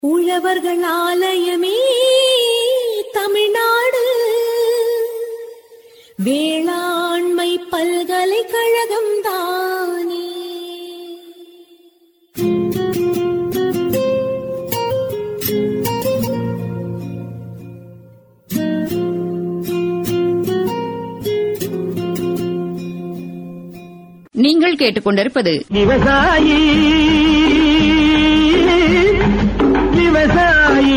உழவர்கள் ஆலயமே தமிழ்நாடு வேளாண்மை பல்கலைக்கழகம் தானே நீங்கள் கேட்டுக்கொண்டிருப்பது விவசாயி விவசாயி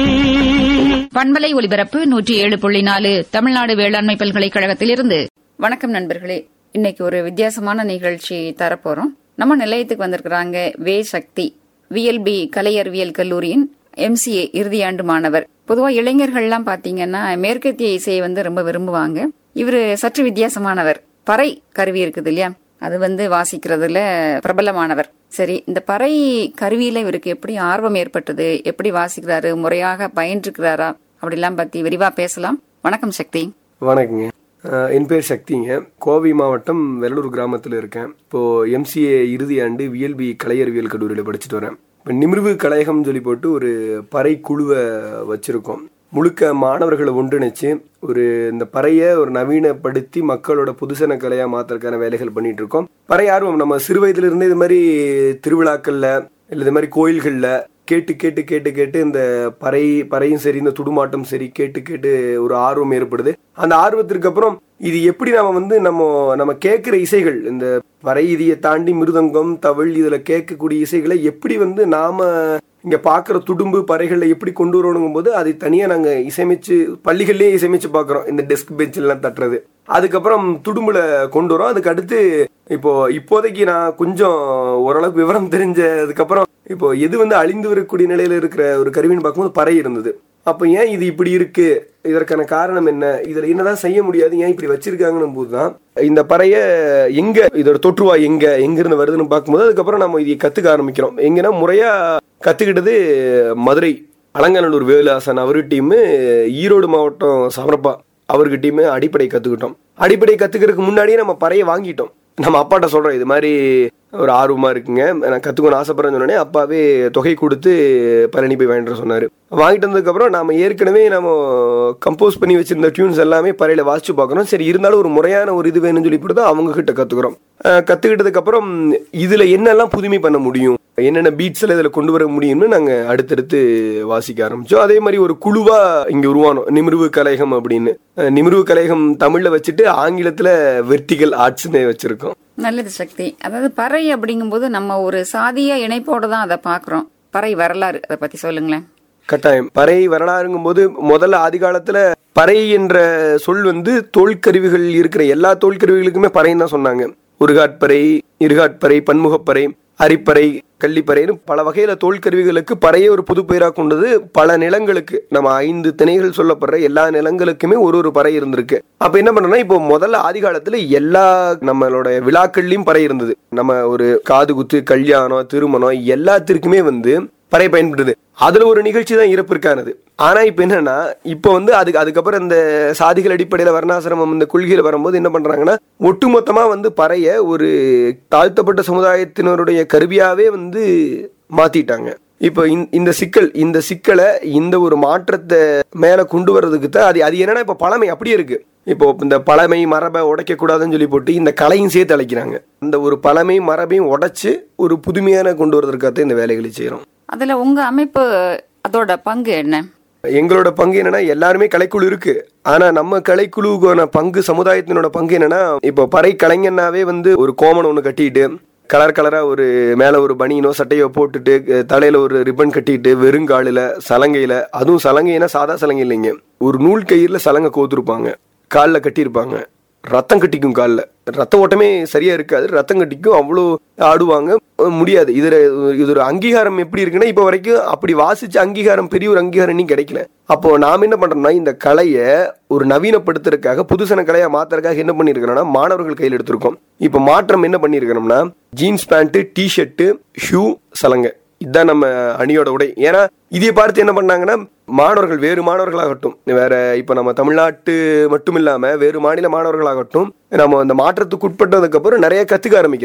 பண்பலை ஒலிபரப்பு நூற்றி ஏழு புள்ளி நாலு தமிழ்நாடு வேளாண்மை பல்கலைக்கழகத்திலிருந்து வணக்கம் நண்பர்களே இன்னைக்கு ஒரு வித்தியாசமான நிகழ்ச்சி தரப்போறோம் நம்ம நிலையத்துக்கு வந்திருக்கிறாங்க வே சக்தி விஎல்பி கலை அறிவியல் கல்லூரியின் எம்சிஏ இறுதியாண்டு மாணவர் பொதுவா இளைஞர்கள்லாம் பாத்தீங்கன்னா மேற்கத்திய இசையை வந்து ரொம்ப விரும்புவாங்க இவரு சற்று வித்தியாசமானவர் பறை கருவி இருக்குது இல்லையா அது வந்து வாசிக்கிறதுல பிரபலமானவர் சரி இந்த பறை கருவியில இவருக்கு எப்படி ஆர்வம் ஏற்பட்டது எப்படி வாசிக்கிறாரு முறையாக பயின்றிருக்கிறாரா அப்படிலாம் பத்தி விரிவா பேசலாம் வணக்கம் சக்தி வணக்கங்க அஹ் என் பேர் சக்திங்க கோவை மாவட்டம் வெள்ளூர் கிராமத்தில் இருக்கேன் இப்போ எம்சிஏ இறுதி ஆண்டு விஎல்பி கலையறிவியல் கல்லூரியில் படிச்சுட்டு வரேன் இப்போ நிமிர்வு கலையகம் சொல்லி போட்டு ஒரு பறை குழுவை வச்சிருக்கோம் முழுக்க மாணவர்களை ஒன்றிணைச்சு ஒரு இந்த பறையை ஒரு நவீனப்படுத்தி மக்களோட புதுசன கலையா மாத்துறதுக்கான வேலைகள் பண்ணிட்டு இருக்கோம் பறை ஆர்வம் நம்ம சிறு வயதுல இருந்தே இது மாதிரி திருவிழாக்கள்ல இல்லை இது மாதிரி கோயில்கள்ல கேட்டு கேட்டு கேட்டு கேட்டு இந்த பறை பறையும் சரி இந்த துடுமாட்டம் சரி கேட்டு கேட்டு ஒரு ஆர்வம் ஏற்படுது அந்த ஆர்வத்திற்கு அப்புறம் இது எப்படி நாம வந்து நம்ம நம்ம கேட்கிற இசைகள் இந்த பறை இதையை தாண்டி மிருதங்கம் தவிழ் இதுல கேட்கக்கூடிய இசைகளை எப்படி வந்து நாம இங்க பாக்குற துடும்பு பறைகளை எப்படி கொண்டு வரணுங்கும் போது அதை தனியா நாங்க இசையமைச்சு பள்ளிகள்லயே இசையமைச்சு பாக்குறோம் இந்த டெஸ்க் பெஞ்ச் எல்லாம் தட்டுறது அதுக்கப்புறம் துடும்புல கொண்டு வரோம் அதுக்கு அடுத்து இப்போ இப்போதைக்கு நான் கொஞ்சம் ஓரளவுக்கு விவரம் தெரிஞ்சதுக்கப்புறம் இப்போ எது வந்து அழிந்து வரக்கூடிய நிலையில இருக்கிற ஒரு கருவின்னு பார்க்கும்போது பறை இருந்தது அப்போ ஏன் இது இப்படி இருக்கு இதற்கான காரணம் என்ன இதுல என்னதான் செய்ய முடியாது ஏன் இப்படி வச்சிருக்காங்கன்னு போதுதான் இந்த பறைய எங்க இதோட தொற்றுவா எங்க எங்க இருந்து வருதுன்னு பார்க்கும்போது அதுக்கப்புறம் நம்ம இதை கத்துக்க ஆரம்பிக்கிறோம் எங்கன்னா முறையா கத்துக்கிட்டது மதுரை அலங்காநல்லூர் வேலாசன் அவரு டீமு ஈரோடு மாவட்டம் சமரப்பா அவர்கிட்டயுமே அடிப்படை கத்துக்கிட்டோம் அடிப்படை கத்துக்கிறதுக்கு முன்னாடியே நம்ம பறைய வாங்கிட்டோம் நம்ம அப்பாட்ட சொல்றோம் இது மாதிரி ஒரு ஆர்வமா இருக்குங்க நான் கத்துக்கணும்னு ஆசைப்படுறேன்னு சொன்னோடனே அப்பாவே தொகை கொடுத்து பழனி போய் வாங்கிட்டு வர சொன்னாரு வாங்கிட்டு வந்ததுக்கு அப்புறம் நாம ஏற்கனவே நம்ம கம்போஸ் பண்ணி வச்சிருந்த டியூன்ஸ் எல்லாமே பறையில வாசிச்சு பார்க்கறோம் சரி இருந்தாலும் ஒரு முறையான ஒரு இது வேணும்னு சொல்லி தான் அவங்க கிட்ட கத்துக்கிறோம் அஹ் கத்துக்கிட்டதுக்கு அப்புறம் இதுல என்னெல்லாம் புதுமை பண்ண முடியும் என்னென்ன பீட்ஸ்ல இதுல கொண்டு வர முடியும்னு நாங்க அடுத்தடுத்து வாசிக்க ஆரம்பிச்சோம் அதே மாதிரி ஒரு குழுவா இங்க உருவானோம் நிமிர்வு கலையகம் அப்படின்னு அஹ் நிமிர்வு கலையகம் தமிழ்ல வச்சுட்டு ஆங்கிலத்துல வெர்டிகல் ஆர்ட்ஸ்னு வச்சிருக்கோம் நல்லது சக்தி அதாவது பறை அப்படிங்கும்போது நம்ம ஒரு சாதிய இணைப்போட தான் அதை பாக்குறோம் பறை வரலாறு அதை பத்தி சொல்லுங்களேன் கட்டாயம் பறை வரலாறுங்கும் போது முதல்ல ஆதி காலத்துல பறை என்ற சொல் வந்து தோல்கருவிகள் இருக்கிற எல்லா தோல்கருவிகளுக்குமே பறைன்னு தான் சொன்னாங்க உருகாட்பறை இருகாட்பறை பன்முகப்பறை அரிப்பறை கள்ளிப்பறைன்னு பல வகையில தோல்கருவிகளுக்கு பறையை ஒரு புது பெயரா கொண்டது பல நிலங்களுக்கு நம்ம ஐந்து திணைகள் சொல்லப்படுற எல்லா நிலங்களுக்குமே ஒரு ஒரு பறை இருந்திருக்கு அப்ப என்ன பண்ணோம்னா இப்போ முதல்ல ஆதி காலத்துல எல்லா நம்மளோட விழாக்கள்லயும் பறை இருந்தது நம்ம ஒரு காது குத்து கல்யாணம் திருமணம் எல்லாத்திற்குமே வந்து பறை பயன்படுது அதுல ஒரு நிகழ்ச்சி தான் இறப்பிற்கானது ஆனா இப்ப என்னன்னா இப்ப வந்து அதுக்கு அதுக்கப்புறம் இந்த சாதிகள் அடிப்படையில வர்ணாசிரமம் இந்த கொள்கையில வரும்போது என்ன பண்றாங்கன்னா ஒட்டுமொத்தமா வந்து பறைய ஒரு தாழ்த்தப்பட்ட சமுதாயத்தினருடைய கருவியாவே வந்து மாத்திட்டாங்க இப்போ இந்த- இந்த சிக்கல் இந்த சிக்கலை இந்த ஒரு மாற்றத்தை மேல கொண்டு வர்றதுக்கு தான் அது அது என்னன்னா இப்ப பழமை அப்படியே இருக்கு இப்போ இந்த பழமை மரபை உடைக்க கூடாதுன்னு சொல்லி போட்டு இந்த கலையும் சேர்த்து அழைக்கிறாங்க அந்த ஒரு பழமை மரபையும் உடைச்சு ஒரு புதுமையான கொண்டு வரதுக்காக இந்த வேலைகளை செய்யறோம் அதுல உங்க அமைப்பு அதோட பங்கு என்ன எங்களோட பங்கு என்னன்னா எல்லாருமே கலைக்குழு இருக்கு ஆனா நம்ம கலைக்குழுக்கான பங்கு சமுதாயத்தினோட பங்கு என்னன்னா இப்போ பறை கலைஞனாவே வந்து ஒரு கோமணம் ஒன்று கட்டிட்டு கலர் கலரா ஒரு மேல ஒரு பனியனோ சட்டையோ போட்டுட்டு அஹ், தலையில ஒரு ரிப்பன் கட்டிட்டு வெறுங்காலில சலங்கையில அதுவும் சலங்கைனா சாதா சலங்கை இல்லைங்க ஒரு நூல் கயிறுல சலங்கை கோத்துருப்பாங்க காலில் கட்டியிருப்பாங்க ரத்தம் கட்டிக்கும் காலில் ரத்த ஓட்டமே சரியா இருக்காது ரத்தம் கட்டிக்கும் அவ்வளோ ஆடுவாங்க அஹ் முடியாது இதுல இது ஒரு அங்கீகாரம் எப்படி இருக்குன்னா இப்போ வரைக்கும் அப்படி வாசிச்ச அங்கீகாரம் பெரிய ஒரு அங்கீகாரம் இன்னும் கிடைக்கல அப்போ நாம் என்ன பண்றோம்னா இந்த கலையை ஒரு நவீனப்படுத்துறதுக்காக புதுசன கலையா மாத்துறதுக்காக என்ன பண்ணிருக்கிறோம்னா மாணவர்கள் கையில் எடுத்திருக்கோம் இப்போ மாற்றம் என்ன பண்ணிருக்கிறோம்னா jeans pant T shirt shoe சலங்கை இதுதான் நம்ம அணியோட உடை ஏன்னா இதை பார்த்து என்ன பண்ணாங்கன்னா மாணவர்கள் வேறு மாணவர்களாகட்டும் வேற இப்ப நம்ம தமிழ்நாட்டு மட்டும் இல்லாம வேறு மாநில மாணவர்களாகட்டும் நம்ம அந்த மாற்றத்துக்கு உட்பட்டதுக்கு அப்புறம் நிறைய கத்துக்க ஆரம்பிக்கிறாங்க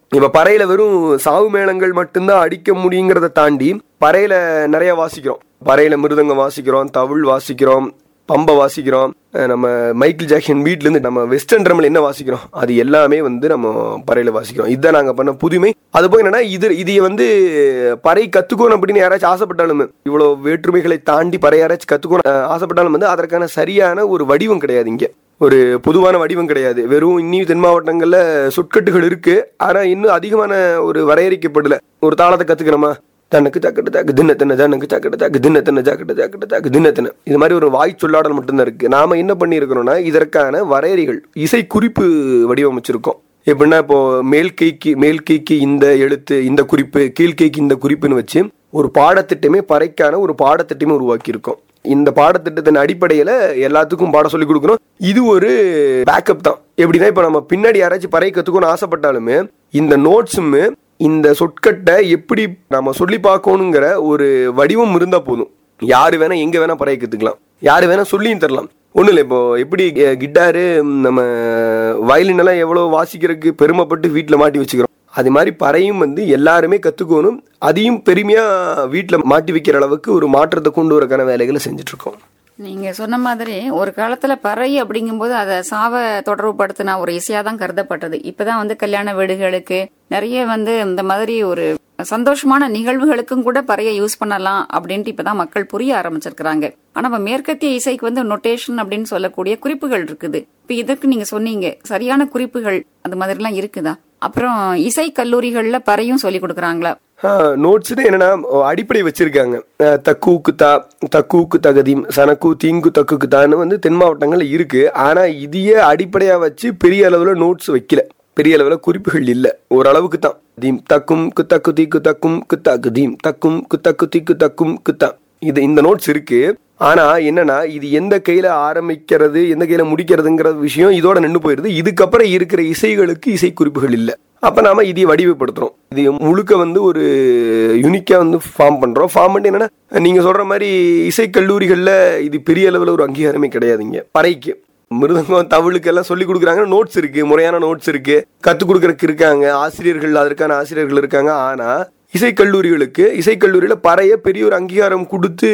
இப்ப பறையில வெறும் சாவு மேளங்கள் மட்டும்தான் அடிக்க முடியுங்கிறத தாண்டி பறையில நிறைய வாசிக்கிறோம் பறையில மிருதங்கம் வாசிக்கிறோம் தவிழ் வாசிக்கிறோம் பம்பை வாசிக்கிறோம் அஹ் நம்ம மைக்கேல் ஜாக்சன் வீட்ல இருந்து நம்ம வெஸ்டர்ன் ட்ரம்ல என்ன வாசிக்கிறோம் அது எல்லாமே வந்து நம்ம பறையில வாசிக்கிறோம் இதுதான் நாங்க பண்ண புதுமை அது போய் என்னன்னா இது இதை வந்து பறை கத்துக்கணும் அப்படின்னு யாராச்சும் ஆசைப்பட்டாலும் இவ்வளவு வேற்றுமைகளை தாண்டி பறை யாராச்சும் கத்துக்கணும் அஹ் ஆசைப்பட்டாலும் வந்து அதற்கான சரியான ஒரு வடிவம் கிடையாது இங்க ஒரு பொதுவான வடிவம் கிடையாது வெறும் இன்னும் தென் மாவட்டங்கள்ல சொற்கட்டுகள் இருக்கு ஆனா இன்னும் அதிகமான ஒரு வரையறுக்கப்படல ஒரு தாளத்தை கத்துக்கிறோமா தனக்கு தக்கட்டு தாக்கு தின்ன தின்ன தனக்கு தக்கட்டு தாக்கு தின்ன தின்ன ஜாக்கட்டு ஜாக்கட்டு தாக்கு தின்ன தின்ன இது மாதிரி ஒரு வாய் சொல்லாடல் மட்டும்தான் இருக்கு நாம என்ன பண்ணியிருக்கிறோம்னா இதற்கான வரையறைகள் இசை குறிப்பு வடிவமைச்சிருக்கோம் எப்படின்னா இப்போ மேல் கைக்கு மேல் கைக்கு இந்த எழுத்து இந்த குறிப்பு கீழ் கைக்கு இந்த குறிப்புன்னு வச்சு ஒரு பாடத்திட்டமே பறைக்கான ஒரு பாடத்திட்டமே உருவாக்கி இருக்கோம் இந்த பாடத்திட்டத்தின் அடிப்படையில எல்லாத்துக்கும் பாடம் சொல்லி கொடுக்கணும் இது ஒரு பேக்கப் தான் எப்படின்னா இப்ப நம்ம பின்னாடி யாராச்சும் பறை கத்துக்கணும்னு ஆசைப்பட்டாலுமே இந்த நோட்ஸும் இந்த சொற்கட்டை எப்படி நம்ம சொல்லி பார்க்கணுங்கிற ஒரு வடிவம் இருந்தா போதும் யாரு வேணா எங்க வேணா பறைய கத்துக்கலாம் யாரு வேணா சொல்லியும் தரலாம் ஒன்றும் இல்லை இப்போ எப்படி கி- கிட்டாரு நம்ம வயலின் எல்லாம் எவ்வளோ வாசிக்கிறதுக்கு பெருமைப்பட்டு வீட்டில் மாட்டி வச்சுக்கிறோம் அது மாதிரி பறையும் வந்து எல்லாருமே கற்றுக்கணும் அதையும் பெருமையாக வீட்டில் மாட்டி வைக்கிற அளவுக்கு ஒரு மாற்றத்தை கொண்டு வரக்கான வேலைகளை செஞ்சுட்டு இருக்கோம் நீங்க சொன்ன மாதிரி ஒரு காலத்துல பறை அப்படிங்கும்போது அதை சாவ தொடர்புபடுத்தின ஒரு இசையா தான் கருதப்பட்டது இப்பதான் வந்து கல்யாண வீடுகளுக்கு நிறைய வந்து இந்த மாதிரி ஒரு சந்தோஷமான நிகழ்வுகளுக்கும் கூட பறைய யூஸ் பண்ணலாம் அப்படின்ட்டு இப்பதான் மக்கள் புரிய ஆரம்பிச்சிருக்கிறாங்க ஆனா இப்ப மேற்கத்திய இசைக்கு வந்து நொட்டேஷன் அப்படின்னு சொல்லக்கூடிய குறிப்புகள் இருக்குது இப்ப இதற்கு நீங்க சொன்னீங்க சரியான குறிப்புகள் அந்த மாதிரி எல்லாம் இருக்குதா அப்புறம் இசை கல்லூரிகள்ல பறையும் சொல்லி கொடுக்கறாங்களா நோட்ஸ்னு என்னன்னா அடிப்படை வச்சிருக்காங்க அஹ் தக்கூக்கு தா தக்கூக்கு தகதீம் சனக்கு தீங்கு தக்குக்கு தான்னு வந்து தென் மாவட்டங்கள்ல இருக்கு ஆனா இதையே அடிப்படையா வச்சு பெரிய அளவுல நோட்ஸ் வைக்கல பெரிய அளவுல குறிப்புகள் இல்ல ஓரளவுக்கு தான் தீம் தக்கும் குத்தக்கு தீக்கு தக்கும் குத்தாக்கு தீம் தக்கும் குத்தக்கு தீக்கு தக்கும் குத்தா இது இந்த நோட்ஸ் இருக்கு ஆனா என்னன்னா இது எந்த கையில ஆரம்பிக்கிறது எந்த கையில முடிக்கிறதுங்கிற விஷயம் இதோட நின்று போயிருது இதுக்கப்புறம் இருக்கிற இசைகளுக்கு இசை குறிப்புகள் இல்ல அப்ப நாம இதை வடிவப்படுத்துறோம் இது முழுக்க வந்து ஒரு யூனிக்கா வந்து ஃபார்ம் பண்றோம் ஃபார்ம் பண்ணி என்னன்னா நீங்க சொல்ற மாதிரி இசை கல்லூரிகள்ல இது பெரிய அளவுல ஒரு அங்கீகாரமே கிடையாதுங்க பறைக்கு மிருதங்கம் தவிழுக்கு எல்லாம் சொல்லி கொடுக்குறாங்க நோட்ஸ் இருக்கு முறையான நோட்ஸ் இருக்கு கத்துக் கொடுக்கறதுக்கு இருக்காங்க ஆசிரியர்கள் அதற்கான ஆசிரியர்கள் இருக்காங்க ஆனா இசைக்கல்லூரிகளுக்கு இசைக்கல்லூரியில பறைய பெரிய ஒரு அங்கீகாரம் கொடுத்து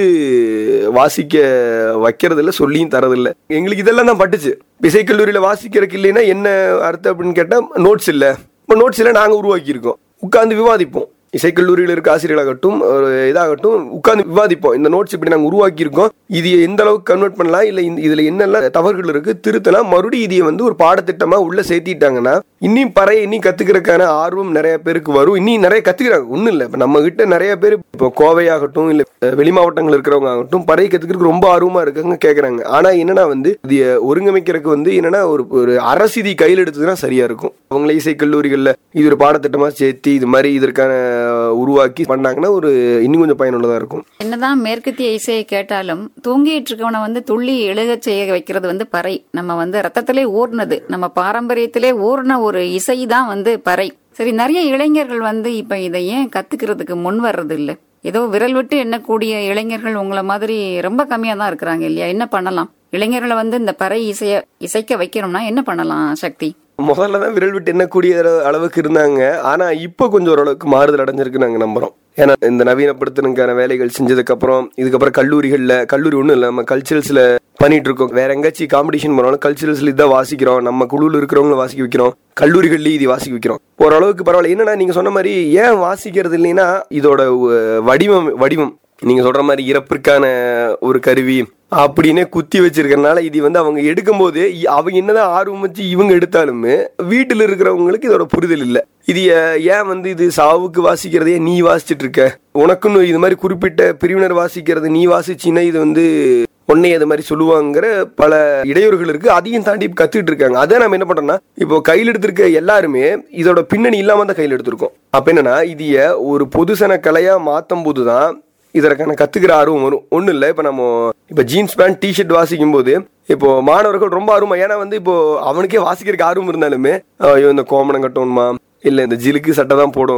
வாசிக்க வைக்கிறதில்ல சொல்லியும் தரதில்ல எங்களுக்கு இதெல்லாம் தான் பட்டுச்சு இசைக்கல்லூரியில வாசிக்கிறதுக்கு இல்லைன்னா என்ன அர்த்தம் அப்படின்னு கேட்டா நோட்ஸ் இல்ல இப்போ நோட்ஸ் இல்லை நாங்க உருவாக்கி இருக்கோம் உட்கார்ந்து விவாதிப்போம் இசைக்கல்லூரியில் இருக்க ஆசிரியர்களாகட்டும் ஒரு இதாகட்டும் உட்கார்ந்து விவாதிப்போம் இந்த நோட்ஸ் இப்படி நாங்கள் உருவாக்கி இருக்கோம் இது எந்த அளவுக்கு கன்வெர்ட் பண்ணலாம் இல்லை இந்த இதுல என்னெல்லாம் தவறுகள் இருக்கு திருத்தலாம் மறுபடியும் இதை வந்து ஒரு பாடத்திட்டமா உள்ள சேர்த்திட்டாங்கன்னா இன்னும் பறைய இன்னும் கத்துக்கிறதுக்கான ஆர்வம் நிறைய பேருக்கு வரும் இன்னும் நிறைய கத்துக்கிறாங்க ஒன்றும் இல்லை இப்போ நம்ம கிட்ட நிறைய பேர் இப்போ கோவையாகட்டும் இல்லை வெளி மாவட்டங்கள் இருக்கிறவங்க ஆகட்டும் பறைய கத்துக்கிறதுக்கு ரொம்ப ஆர்வமா இருக்காங்க கேட்குறாங்க ஆனா என்னன்னா வந்து இது ஒருங்கமைக்கிறதுக்கு வந்து என்னன்னா ஒரு ஒரு அரசிதி கையில் எடுத்ததுன்னா சரியா இருக்கும் அவங்கள இசை கல்லூரிகளில் இது ஒரு பாடத்திட்டமா சேர்த்து இது மாதிரி இதற்கான உருவாக்கி பண்ணாங்கன்னா ஒரு இன்னும் கொஞ்சம் பயனுள்ளதா இருக்கும் என்னதான் மேற்கத்திய இசையை கேட்டாலும் தூங்கிட்டு இருக்கவனை வந்து துள்ளி எழுகச் செய்ய வைக்கிறது வந்து பறை நம்ம வந்து ரத்தத்திலே ஊர்னது நம்ம பாரம்பரியத்திலே ஊர்ன ஒரு இசை தான் வந்து பறை சரி நிறைய இளைஞர்கள் வந்து இப்ப இதை ஏன் கத்துக்கிறதுக்கு முன் வர்றது இல்ல ஏதோ விரல் விட்டு எண்ணக்கூடிய இளைஞர்கள் உங்களை மாதிரி ரொம்ப கம்மியா தான் இருக்கிறாங்க இல்லையா என்ன பண்ணலாம் இளைஞர்களை வந்து இந்த பறை இசைய இசைக்க வைக்கணும்னா என்ன பண்ணலாம் சக்தி முதல்ல தான் விரல் விட்டு எண்ணக்கூடிய அள- அளவுக்கு இருந்தாங்க ஆனா இப்போ கொஞ்சம் ஓரளவுக்கு மாறுதல் அடைஞ்சிருக்கு நாங்க நம்புறோம் ஏன்னா இந்த நவீனப்படுத்தணுக்கான வேலைகள் செஞ்சதுக்கு அப்புறம் இதுக்கப்புறம் கல்லூரிகள்ல கல்லூரி ஒண்ணும் இல்ல நம்ம கல்ச்சரல்ஸ்ல பண்ணிட்டு இருக்கோம் வேற எங்கேயாச்சும் காம்படிஷன் போனாலும் கல்ச்சரல்ஸ்ல இதான் வாசிக்கிறோம் நம்ம குழுவில் இருக்கிறவங்கள வாசிக்க வைக்கிறோம் கல்லூரிகள்லயும் இது வாசிக்க வைக்கிறோம் ஓரளவுக்கு பரவாயில்ல என்னன்னா நீங்க சொன்ன மாதிரி ஏன் வாசிக்கிறது இல்லைன்னா இதோட அஹ், வடிவம் வடிவம் நீங்க சொல்ற மாதிரி இறப்பிற்கான ஒரு கருவி அப்படின்னே குத்தி வச்சிருக்கறனால இது வந்து அவங்க எடுக்கும்போது இ- அவங்க என்னதான் ஆர்வம் வச்சு இவங்க எடுத்தாலுமே வீட்டில் இருக்கிறவங்களுக்கு இதோட புரிதல் இல்ல இது ஏ- ஏன் வந்து இது சாவுக்கு வாசிக்கிறதையே நீ வாசிச்சிட்டு இருக்க உனக்குன்னு இது மாதிரி குறிப்பிட்ட பிரிவினர் வாசிக்கிறது நீ வாசிச்சின்னா இது வந்து உன்னை அது மாதிரி சொல்லுவாங்கிற பல இடையூறுகள் இருக்கு அதையும் தாண்டி இப்ப கத்துக்கிட்டு இருக்காங்க அதான் நம்ம என்ன பண்றோம்னா இப்போ கையில் எடுத்திருக்க எல்லாருமே இதோட பின்னணி இல்லாம தான் கையில் எடுத்திருக்கோம் அப்ப என்னன்னா இதைய ஒரு பொதுசன கலையா மாத்தும் போதுதான் இதற்கான கத்துக்கிற ஆர்வம் வரும் ஒன்றும் இல்லை இப்போ நம்ம இப்போ ஜீன்ஸ் பேண்ட் டிஷர்ட் வாசிக்கும் போது இப்போ மாணவர்கள் ரொம்ப ஆர்வமா ஏன்னா வந்து இப்போ அவனுக்கே வாசிக்கிறதுக்கு ஆர்வம் இருந்தாலுமே ஐயோ இந்த கோமணம் கட்டணுமா இல்ல இந்த ஜிலுக்கு சட்டை தான் போடணும்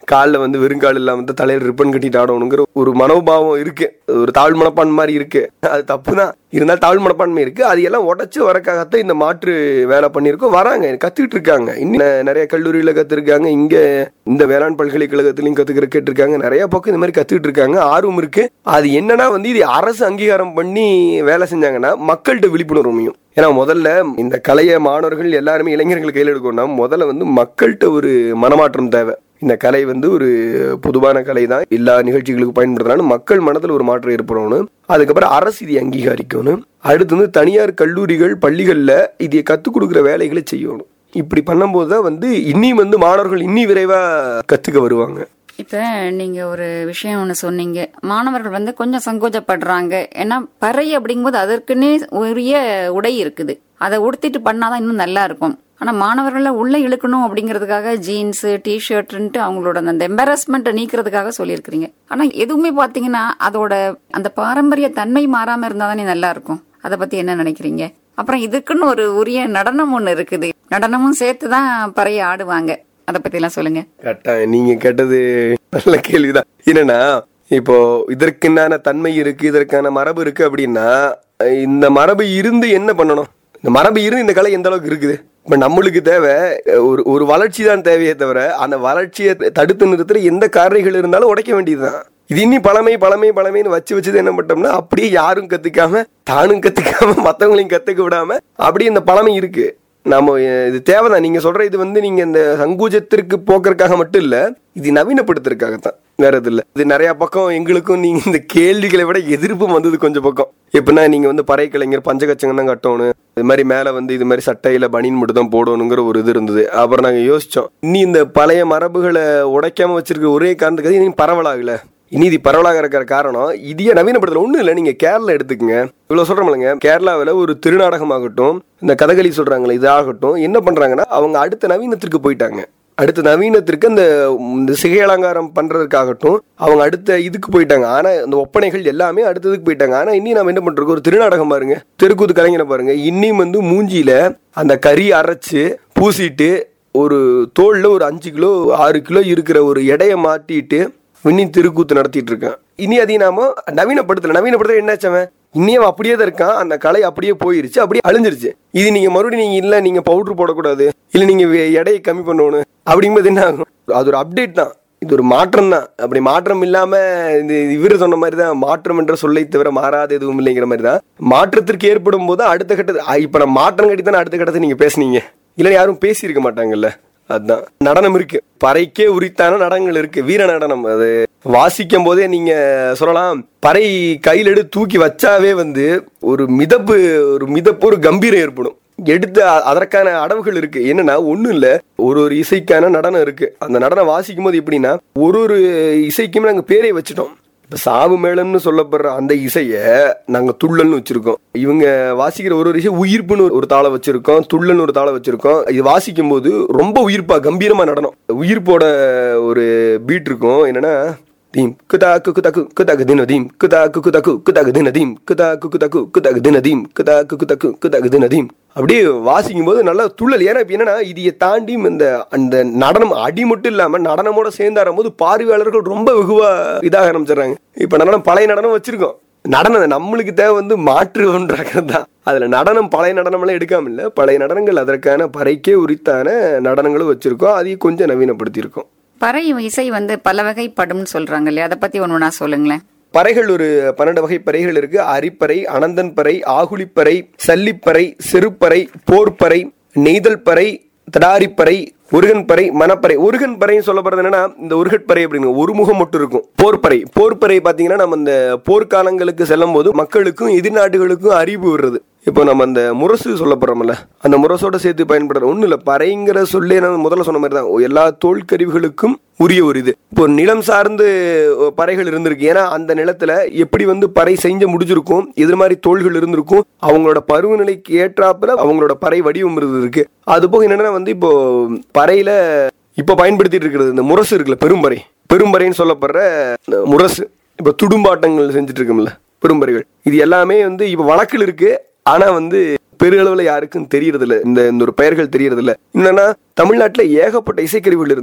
காலில் வந்து வெறுங்கால் இல்லாம வந்து தலையில ரிப்பன் கட்டிட்டு ஆடணுங்கிற ஒரு மனோபாவம் இருக்கு ஒரு தாழ் மனப்பான்மை மாதிரி இருக்கு அது தப்பு தான் இருந்தாலும் தாழ் மனப்பான்மை இருக்கு அது எல்லாம் உடச்சு வரக்காகத்தான் இந்த மாற்று வேலை பண்ணியிருக்கோம் வராங்க கத்துக்கிட்டு இருக்காங்க இன்னும் நிறைய கல்லூரியில கத்துருக்காங்க இங்க இந்த வேளாண் பல்கலைக்கழகத்திலையும் கத்துக்கிற கேட்டிருக்காங்க நிறைய பக்கம் இந்த மாதிரி கத்துக்கிட்டு இருக்காங்க ஆர்வம் இருக்கு அது என்னன்னா வந்து இது அரசு அங்கீகாரம் பண்ணி வேலை செஞ்சாங்கன்னா மக்கள்கிட்ட விழிப்புணர்வு அமையும் ஏன்னா முதல்ல இந்த கலைய மாணவர்கள் எல்லாருமே இளைஞர்கள் கையில் எடுக்கணும்னா முதல்ல வந்து மக்கள்கிட்ட ஒரு மனமாற்றம் தேவை இந்த கலை வந்து ஒரு பொதுவான கலை தான் எல்லா நிகழ்ச்சிகளுக்கு பயன்படுத்தலாம் மக்கள் மனதில் ஒரு மாற்றம் ஏற்படணும் அதுக்கப்புறம் அரசு இதை அங்கீகரிக்கணும் அடுத்து வந்து தனியார் கல்லூரிகள் பள்ளிகளில் இதை கற்றுக் கொடுக்குற வேலைகளை செய்யணும் இப்படி பண்ணும்போது தான் வந்து இன்னியும் வந்து மாணவர்கள் இன்னி விரைவாக கற்றுக்க வருவாங்க இப்ப நீங்க ஒரு விஷயம் ஒண்ணு சொன்னீங்க மாணவர்கள் வந்து கொஞ்சம் சங்கோஜப்படுறாங்க ஏன்னா பறை அப்படிங்கும்போது அதற்குன்னே உரிய உடை இருக்குது அதை உடுத்திட்டு பண்ணாதான் இன்னும் நல்லா இருக்கும் ஆனா மாணவர்களை உள்ள இழுக்கணும் அப்படிங்கிறதுக்காக ஜீன்ஸ் டிஷர்ட்ன்ட்டு அவங்களோட அந்த எம்பராஸ்மெண்ட் நீக்கிறதுக்காக சொல்லியிருக்கிறீங்க ஆனா எதுவுமே பாத்தீங்கன்னா அதோட அந்த பாரம்பரிய தன்மை மாறாம இருந்தா தானே நல்லா இருக்கும் அதை பத்தி என்ன நினைக்கிறீங்க அப்புறம் இதுக்குன்னு ஒரு உரிய நடனம் ஒண்ணு இருக்குது நடனமும் சேர்த்து தான் பறைய ஆடுவாங்க அதை பத்தி எல்லாம் சொல்லுங்க கரெக்டாக நீங்க கேட்டது நல்ல கேள்விதான் என்னன்னா இப்போ இதற்குண்டான தன்மை இருக்கு இதற்கான மரபு இருக்கு அப்படின்னா இந்த மரபு இருந்து என்ன பண்ணணும் இந்த மரபு இருந்து இந்த கலை எந்த அளவுக்கு இருக்குது இப்ப நம்மளுக்கு தேவை ஒரு ஒரு வளர்ச்சி தான் தேவையே தவிர அந்த வளர்ச்சியை தடுத்து நிறுத்துற எந்த காரணிகள் இருந்தாலும் உடைக்க வேண்டியதுதான் இது இன்னி பழமை பழமை பழமைன்னு வச்சு வச்சது என்ன பண்ணிட்டோம்னா அப்படியே யாரும் கத்துக்காம தானும் கத்துக்காம மத்தவங்களையும் கத்துக்க விடாம அப்படியே இந்த பழமை இருக்கு நாம அஹ், இது தேவைதான் நீங்க சொல்ற இது வந்து நீங்க இந்த சங்கூஜத்திற்கு போக்குறதுக்காக மட்டும் இல்ல இது நவீனப்படுத்துறதுக்காகத்தான் வேற எது இல்ல இது நிறைய பக்கம் எங்களுக்கும் நீங்க இந்த கேள்விகளை விட எதிர்ப்பும் வந்தது கொஞ்சம் பக்கம் எப்படின்னா நீங்க வந்து பறை கலைஞர் பஞ்சகச்சங்கம் தான் கட்டணும் இது மாதிரி மேல வந்து இது மாதிரி சட்டையில பனின் மட்டும் தான் போடணுங்கிற ஒரு இது இருந்தது அப்புறம் நாங்க யோசிச்சோம் இனி இந்த பழைய மரபுகளை உடைக்காம வச்சிருக்க ஒரே காரணத்துக்கு இனி பரவலாகல இனி இது பரவலாக இருக்கிற காரணம் இதையே நவீனப்படுத்தல ஒண்ணும் இல்லை நீங்க கேரளா எடுத்துக்கங்க இவ்வளவு சொல்றோம்லங்க கேரளாவில் ஒரு திருநாடகமாகட்டும் இந்த கதகளி சொல்றாங்களே இதாகட்டும் என்ன பண்றாங்கன்னா அவங்க அடுத்த நவீனத்திற்கு போயிட்டாங்க அடுத்த நவீனத்திற்கு அந்த இந்த சிகை அலங்காரம் பண்றதுக்காகட்டும் அவங்க அடுத்த இதுக்கு போயிட்டாங்க ஆனா இந்த ஒப்பனைகள் எல்லாமே அடுத்ததுக்கு போயிட்டாங்க ஆனா இன்னி நம்ம என்ன பண்றோம் ஒரு திருநாடகம் பாருங்க தெருக்கூத்து கலைஞரை பாருங்க இன்னியும் வந்து மூஞ்சியில அந்த கறி அரைச்சு பூசிட்டு ஒரு தோல்ல ஒரு அஞ்சு கிலோ ஆறு கிலோ இருக்கிற ஒரு எடையை மாட்டிட்டு இன்னி திருக்கூத்து நடத்திட்டு இருக்கான் இனி அதையும் நாம நவீனப்படுத்தல நவீனப்படுத்த என்னாச்சு அவன் இன்னியும் அவன் அப்படியே தான் இருக்கான் அந்த கலை அப்படியே போயிருச்சு அப்படியே அழிஞ்சிருச்சு இது நீங்க மறுபடியும் நீங்க இல்ல நீங்க பவுடர் போடக்கூடாது இல்ல நீங்க வே- எடையை கம்மி பண்ணணும் அப்படிங்கும்போது என்ன ஆகும் அது ஒரு அப்டேட் தான் இது ஒரு மாற்றம் தான் அப்படி மாற்றம் இல்லாம இந்த இவரு சொன்ன மாதிரி தான் மாற்றம் என்ற சொல்லை தவிர மாறாத எதுவும் இல்லைங்கிற மாதிரி தான் மாற்றத்திற்கு ஏற்படும் போது அடுத்த கட்டத்து ஆ, இப்ப நான் மாற்றம் கட்டி தானே அடுத்த கட்டத்தை நீங்க பேசுனீங்க இல்ல யாரும் பேசியிருக்க மாட்டாங்கல்ல அதுதான் நடனம் இருக்கு பறைக்கே உரித்தான நடனங்கள் இருக்கு வீர நடனம் அது வாசிக்கும் போதே நீங்க சொல்லலாம் பறை கையில் எடுத்து தூக்கி வச்சாவே வந்து ஒரு மிதப்பு ஒரு மிதப்பு ஒரு கம்பீரம் ஏற்படும் எடுத்து அ- அதற்கான அடவுகள் இருக்கு என்னன்னா ஒண்ணும் இல்ல ஒரு ஒரு இசைக்கான நடனம் இருக்கு அந்த நடனம் வாசிக்கும் போது எப்படின்னா ஒரு ஒரு இசைக்குமே நாங்க பேரை வச்சுட்டோம் இப்ப சாவு மேளம்னு சொல்லப்படுற அந்த இசைய நாங்க துள்ளல்னு வச்சிருக்கோம் இவங்க வாசிக்கிற ஒரு ஒரு இசை உயிர்ப்புன்னு ஒரு தாளம் வச்சிருக்கோம் துள்ளல்னு ஒரு தாளம் வச்சிருக்கோம் இது வாசிக்கும் போது ரொம்ப உயிர்ப்பா கம்பீரமா நடனம் உயிர்ப்போட ஒரு பீட் இருக்கும் என்னன்னா தீம் குதா குக்கு தக்கு குதகு தின தீம் குதா குக்கு தக்கு குதகு தின தீம் குதா குக்கு தக்கு குதகு தின தீம் குதா குக்கு தக்கு குதகு தின தீம் அப்படியே வாசிக்கும் போது நல்லா துள்ளல் ஏன்னா இப்ப என்னன்னா இதையை தாண்டி இந்த அந்த நடனம் அடி மட்டும் இல்லாம நடனமோட சேர்ந்து ஆடும்போது பார்வையாளர்கள் ரொம்ப வெகுவா இதாக ஆரம்பிச்சிடுறாங்க இப்ப நடனம் பழைய நடனம் வச்சிருக்கோம் நடனம் நம்மளுக்கு தேவை வந்து மாற்று ஒன்றாக தான் அதுல நடனம் பழைய நடனம் எல்லாம் எடுக்காம இல்ல பழைய நடனங்கள் அதற்கான பறைக்கே உரித்தான நடனங்களும் வச்சிருக்கோம் அதையும் கொஞ்சம் நவீனப்படுத்தி இருக்கோம் பறை இசை வந்து பல வகைப்படும்னு சொல்றாங்க இல்லையா அதை பத்தி ஒண்ணு நான் சொல்லுங்களேன் பறைகள் ஒரு பன்னெண்டு வகை பறைகள் இருக்கு அரிப்பறை அனந்தன் பறை ஆகுளிப்பறை சல்லிப்பறை செருப்பறை போர்ப்பறை நெய்தல் பறை தடாரிப்பறை உருகன் பறை மணப்பறை உருகன் பறைன்னு சொல்லப்படுறது என்னன்னா இந்த உருகட்பறை அப்படின்னு ஒரு முகம் மட்டும் இருக்கும் போர்ப்பறை போர்ப்பறை பாத்தீங்கன்னா நம்ம இந்த போர்க்காலங்களுக்கு செல்லும் போது மக்களுக்கும் எதிர்நாட்டுகளுக்கும் அறிவு வருது இப்போ நம்ம அந்த முரசு சொல்லப்படுறோம்ல அந்த முரசோட சேர்த்து பயன்படுற ஒண்ணு இல்ல பறைங்கிற சொல்லே நான் முதல்ல சொன்ன மாதிரி தான் எல்லா தோல்கருவிகளுக்கும் உரிய ஒரு இது இப்போ நிலம் சார்ந்து பறைகள் இருந்திருக்கு ஏன்னா அந்த நிலத்துல எப்படி வந்து பறை செஞ்சு முடிஞ்சிருக்கும் இது மாதிரி தோள்கள் இருந்திருக்கும் அவங்களோட பருவநிலைக்கு ஏற்றாப்புல அவங்களோட பறை வடிவம் இருந்திருக்கு அது போக என்னன்னா வந்து இப்போ பறையில இப்ப பயன்படுத்திட்டு இருக்கிறது இந்த முரசு இருக்குல்ல பெரும்பறை பெரும்பறைன்னு சொல்லப்படுற இந்த முரசு இப்ப துடும்பாட்டங்கள் செஞ்சுட்டு இருக்கோம்ல பெரும்பறைகள் இது எல்லாமே வந்து இப்ப வழக்கில் இருக்கு ஆனா வந்து பெருளவுல யாருக்கும் தெரியறது இல்ல இந்த இந்த ஒரு பெயர்கள் தெரியறது இல்ல என்னன்னா தமிழ்நாட்டுல ஏகப்பட்ட இசைக்கருவிகள் இருந்தது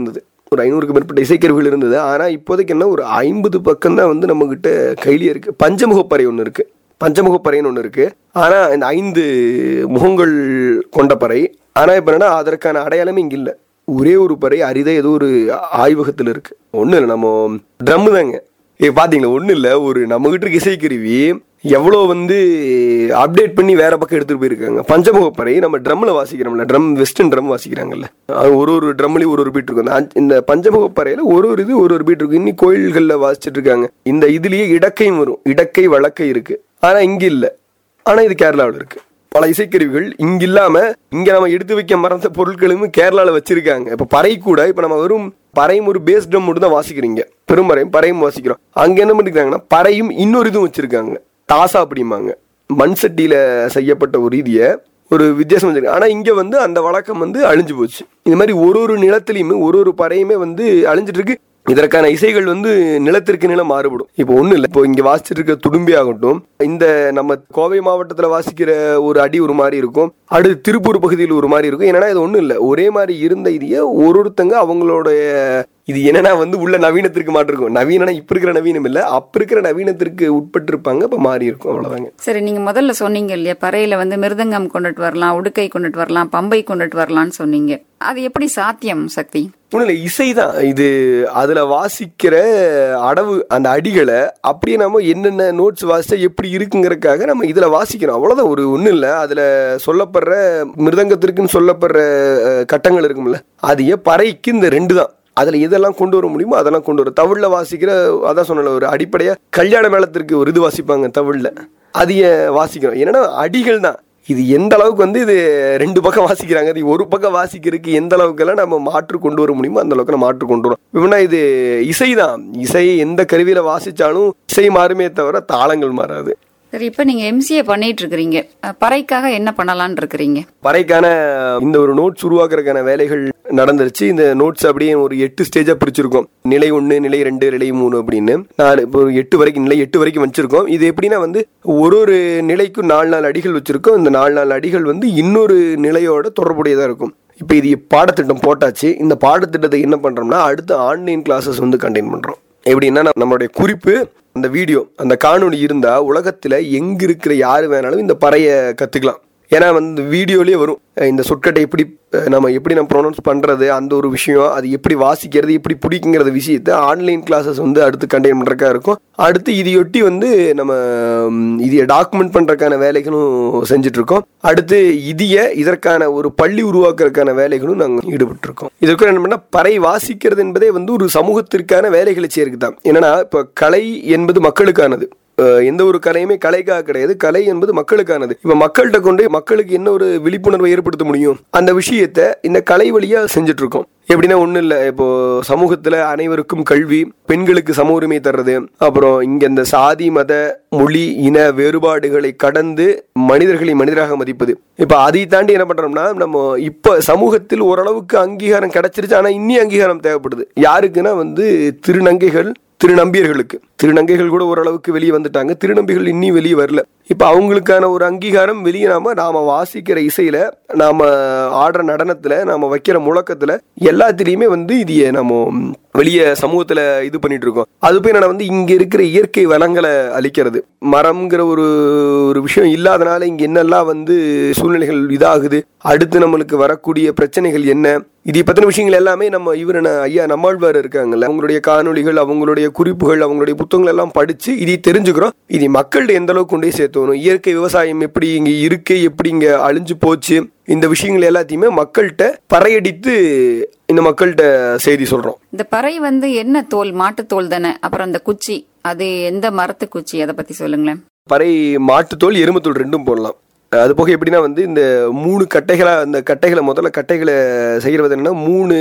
ஒரு ஐநூறுக்கு மேற்பட்ட இசைக்கருவிகள் இருந்தது ஆனா இப்போதைக்கு என்ன ஒரு ஐம்பது பக்கம் தான் வந்து நம்ம கிட்ட கையிலேயே இருக்கு பஞ்சமுகப்பறை ஒன்று இருக்கு பஞ்சமுகப்பறைன்னு ஒன்று இருக்கு ஆனா இந்த ஐந்து முகங்கள் கொண்ட பறை ஆனா இப்ப என்னன்னா அதற்கான அடையாளமே இங்க இல்ல ஒரே ஒரு பறை அரிதா ஏதோ ஒரு ஆய்வகத்துல இருக்கு ஒண்ணு இல்லை நம்ம ட்ரம் தாங்க ஏ பாத்தீங்களா ஒண்ணு இல்ல ஒரு நம்ம கிட்ட இருக்க இசைக்கருவி எவ்வளோ வந்து அப்டேட் பண்ணி வேற பக்கம் எடுத்துட்டு போயிருக்காங்க பஞ்சமுகப்பறை நம்ம ட்ரம்ல வாசிக்கிறோம்ல ட்ரம் வெஸ்டர்ன் ட்ரம் வாசிக்கிறாங்கல்ல அது ஒரு ஒரு ட்ரம்லயும் ஒரு ஒரு பீட் இருக்கும் அந்த அஞ்சு- இந்த பஞ்சமுகப்பறையில ஒரு ஒரு இது ஒரு ஒரு பீட் இருக்கும் இன்னி கோயில்கள்ல வாசிச்சுட்டு இருக்காங்க இந்த இதுலயே இடக்கையும் வரும் இடக்கை வழக்கை இருக்கு ஆனா இங்க இல்ல ஆனா இது கேரளாவில் இருக்கு பல இசைக்கருவிகள் இங்க இல்லாம இங்க நம்ம எடுத்து வைக்க மறந்த பொருட்களும் கேரளால வச்சிருக்காங்க இப்ப பறை கூட இப்ப நம்ம வெறும் பறையும் ஒரு பேஸ் ட்ரம் மட்டும் தான் வாசிக்கிறீங்க பெரும்பறையும் பறையும் வாசிக்கிறோம் அங்க என்ன பண்ணிருக்காங்கன்னா பறையும் இன்னொரு இதுவும் வச்சிருக்காங்க தாசா அப்படிம்பாங்க மண் சட்டியில செய்யப்பட்ட ஒரு ரீதிய ஒரு வித்தியாசம் வச்சிருக்கு ஆனா இங்க வந்து அந்த வழக்கம் வந்து அழிஞ்சு போச்சு இந்த மாதிரி ஒரு ஒரு நிலத்திலையுமே ஒரு ஒரு பறையுமே வந்து அழிஞ்சிட்டு இருக்கு இதற்கான இசைகள் வந்து நிலத்திற்கு நிலம் மாறுபடும் இப்போ ஒண்ணு இல்லை இப்போ இங்க வாசிச்சிட்டு இருக்க துடும்பி ஆகட்டும் இந்த நம்ம கோவை மாவட்டத்துல வாசிக்கிற ஒரு அடி ஒரு மாதிரி இருக்கும் அடுத்து திருப்பூர் பகுதியில் ஒரு மாதிரி இருக்கும் என்னன்னா இது ஒண்ணும் இல்லை ஒரே மாதிரி இருந்த இதைய ஒரு ஒருத்தங்க அவங்களுடைய இது என்னன்னா வந்து உள்ள நவீனத்திற்கு மாற்றிருக்கும் நவீனனா இப்ப இருக்கிற நவீனம் இல்ல அப்ப இருக்கிற நவீனத்திற்கு உட்பட்டு இருப்பாங்க இப்ப மாறி இருக்கும் அவ்வளவுதாங்க சரி நீங்க முதல்ல சொன்னீங்க இல்லையா பறையில வந்து மிருதங்கம் கொண்டுட்டு வரலாம் உடுக்கை கொண்டுட்டு வரலாம் பம்பை கொண்டுட்டு வரலாம்னு சொன்னீங்க அது எப்படி சாத்தியம் சக்தி ஒன்றும் இல்லை இசைதான் இது அதுல வாசிக்கிற அடவு அந்த அடிகளை அப்படியே நம்ம என்னென்ன நோட்ஸ் வாசிச்சா எப்படி இருக்குங்கிறதுக்காக நம்ம இதுல வாசிக்கிறோம் அவ்வளவுதான் ஒரு ஒன்றும் இல்லை அதுல சொல்லப்படுற மிருதங்கத்திற்குன்னு சொல்லப்படுற அஹ், கட்டங்கள் இருக்கும்ல அது ஏன் பறைக்கு இந்த ரெண்டு தான் அதுல எதெல்லாம் கொண்டு வர முடியுமோ அதெல்லாம் கொண்டு வரும் தவிழ்ல வாசிக்கிற அதான் சொன்னல ஒரு அடிப்படையா கல்யாண மேளத்திற்கு ஒரு இது வாசிப்பாங்க தவிழ்ல அது ஏன் வாசிக்கிறோம் என்னன்னா அடிகள் தான் இது எந்த அளவுக்கு வந்து இது ரெண்டு பக்கம் வாசிக்கிறாங்க இது ஒரு பக்கம் வாசிக்கிறதுக்கு எந்த அளவுக்கெல்லாம் நம்ம மாற்று கொண்டு வர முடியுமோ அந்த அளவுக்கு நம்ம மாற்று கொண்டு வரோம் இப்படின்னா இது இசைதான் இசை எந்த கருவியில வாசிச்சாலும் இசை மாறுமே தவிர தாளங்கள் மாறாது சரி இப்ப நீங்க எம்சிஏ பண்ணிட்டு இருக்கிறீங்க அஹ், பறைக்காக என்ன பண்ணலாம்னு இருக்கிறீங்க பறைக்கான இந்த ஒரு நோட்ஸ் உருவாக்குறதுக்கான வேலைகள் நடந்துருச்சு இந்த நோட்ஸ் அப்படியே ஒரு எட்டு ஸ்டேஜா பிரிச்சிருக்கோம் நிலை ஒன்று நிலை ரெண்டு நிலை மூணு அப்படின்னு நாலு இப்போ ஒரு எட்டு வரைக்கும் நிலை எட்டு வரைக்கும் வச்சிருக்கோம் இது எப்படின்னா வந்து ஒரு ஒரு நிலைக்கும் நாலு நாலு அடிகள் வச்சிருக்கோம் இந்த நாலு நாலு அடிகள் வந்து இன்னொரு நிலையோட தொடர்புடையதா இருக்கும் இப்போ இது பாடத்திட்டம் போட்டாச்சு இந்த பாடத்திட்டத்தை என்ன பண்றோம்னா அடுத்து ஆன்லைன் கிளாஸஸ் வந்து கண்டெயின் பண்றோம் எப்படின்னா நம்ம- நம்மளுடைய குறிப்பு அந்த வீடியோ அந்த காணொளி இருந்தா உலகத்துல எங்க இருக்கிற யாரு வேணாலும் இந்த பறைய கத்துக்கலாம் ஏன்னா வந்து வீடியோலயே வரும் அஹ் இந்த சொற்கட்டை எப்படி அஹ் நம்ம எப்படி நம்ம ப்ரொனவுன்ஸ் பண்றது அந்த ஒரு விஷயம் அது எப்படி வாசிக்கிறது எப்படி பிடிக்குங்கிறத விஷயத்த ஆன்லைன் கிளாஸஸ் வந்து அடுத்து கண்டெயின் பண்றக்கா இருக்கும் அடுத்து இதையொட்டி வந்து நம்ம ம், இதைய டாக்குமெண்ட் பண்றதுக்கான வேலைகளும் செஞ்சுட்டு இருக்கோம் அடுத்து இதிய இதற்கான ஒரு பள்ளி உருவாக்குறதுக்கான வேலைகளும் நாங்கள் ஈடுபட்டு இருக்கோம் இதற்கு என்ன பண்ணா பறை வாசிக்கிறது என்பதே வந்து ஒரு சமூகத்திற்கான வேலைகளை செய்யறதுக்கு தான் என்னன்னா இப்போ கலை என்பது மக்களுக்கானது அஹ் எந்த ஒரு கலையுமே கலைக்காக கிடையாது கலை என்பது மக்களுக்கானது இப்ப மக்கள்கிட்ட கொண்டு மக்களுக்கு என்ன ஒரு விழிப்புணர்வை ஏற்படுத்த முடியும் அந்த விஷயத்த இந்த கலை வழியா செஞ்சுட்டு இருக்கோம் எப்படின்னா ஒண்ணும் இல்ல இப்போ சமூகத்துல அனைவருக்கும் கல்வி பெண்களுக்கு சம உரிமை தர்றது அப்புறம் இங்க இந்த சாதி மத மொழி இன வேறுபாடுகளை கடந்து மனிதர்களை மனிதராக மதிப்பது இப்ப அதை தாண்டி என்ன பண்றோம்னா நம்ம இப்ப சமூகத்தில் ஓரளவுக்கு அங்கீகாரம் கிடைச்சிருச்சு ஆனா இன்னி அங்கீகாரம் தேவைப்படுது யாருக்குன்னா வந்து திருநங்கைகள் திருநம்பியர்களுக்கு திருநங்கைகள் கூட ஓரளவுக்கு வெளியே வந்துட்டாங்க திருநம்பிகள் இன்னி வெளியே வரல இப்ப அவங்களுக்கான ஒரு அங்கீகாரம் வெளியே நாம நாம வாசிக்கிற இசையில நாம ஆடுற நடனத்துல நாம வைக்கிற முழக்கத்துல எல்லாத்துலயுமே வந்து இதைய நம்ம வெளியே சமூகத்துல இது பண்ணிட்டு இருக்கோம் அது போய் நான் வந்து இங்க இருக்கிற இயற்கை வளங்களை அழிக்கிறது மரம்ங்கிற ஒரு ஒரு விஷயம் இல்லாதனால இங்க என்னெல்லாம் வந்து சூழ்நிலைகள் இதாகுது அடுத்து நம்மளுக்கு வரக்கூடிய பிரச்சனைகள் என்ன இதை பத்தின விஷயங்கள் எல்லாமே நம்ம இவர் ஐயா நம்மாழ்வார் இருக்காங்கல்ல அவங்களுடைய காணொளிகள் அவங்களுடைய குறிப்புகள் அவங்களுடைய புத்தகங்கள் எல்லாம் படிச்சு இதை தெரிஞ்சுக்கிறோம் இதை மக்கள்கிட்ட எந்த அளவுக்கு கொண்டே சேர்த்தணும் இயற்கை விவசாயம் எப்படி இங்க இருக்கு எப்படி இங்க அழிஞ்சு போச்சு இந்த விஷயங்கள் எல்லாத்தையுமே மக்கள்கிட்ட பறையடித்து இந்த மக்கள்கிட்ட செய்தி சொல்றோம் இந்த பறை வந்து என்ன தோல் மாட்டுத் தோல் தானே அப்புறம் அந்த குச்சி அது எந்த மரத்து குச்சி அதை பத்தி சொல்லுங்களேன் பறை மாட்டுத்தோல் எருமத்தோல் ரெண்டும் போடலாம் அது போக எப்படின்னா வந்து இந்த மூணு கட்டைகளா அந்த கட்டைகளை முதல்ல கட்டைகளை செய்யறது என்னன்னா மூணு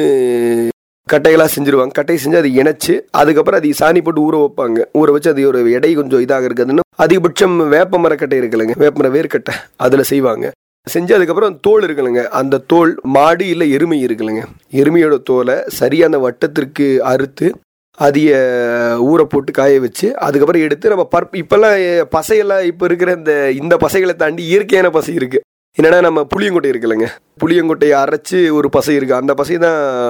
கட்டைகளா செஞ்சிருவாங்க கட்டை செஞ்சு அதை இணைச்சு அதுக்கப்புறம் அதை சாணி போட்டு ஊற வைப்பாங்க ஊற வச்சு அது ஒரு எடை கொஞ்சம் இதாக இருக்குதுன்னு அதிகபட்சம் வேப்ப மரக்கட்டை இருக்குல்லங்க வேப்ப மர வேர்க்கட்டை அதுல செய்வாங்க செஞ்சு அதுக்கப்புறம் தோல் இருக்குல்லங்க அந்த தோல் மாடு இல்ல எருமை இருக்குல்லங்க எருமையோட தோலை சரியா அந்த வட்டத்திற்கு அறுத்து அதைய ஊற போட்டு காய வச்சு அதுக்கப்புறம் எடுத்து நம்ம பர்ப் இப்பெல்லாம் பசையெல்லாம் இப்போ இருக்கிற இந்த இந்த பசைகளை தாண்டி இயற்கையான பசை இருக்கு என்னன்னா நம்ம புளியங்கொட்டை இருக்குல்லங்க புளியங்கொட்டையை அரைச்சு ஒரு பசை இருக்கு அந்த பசை தான்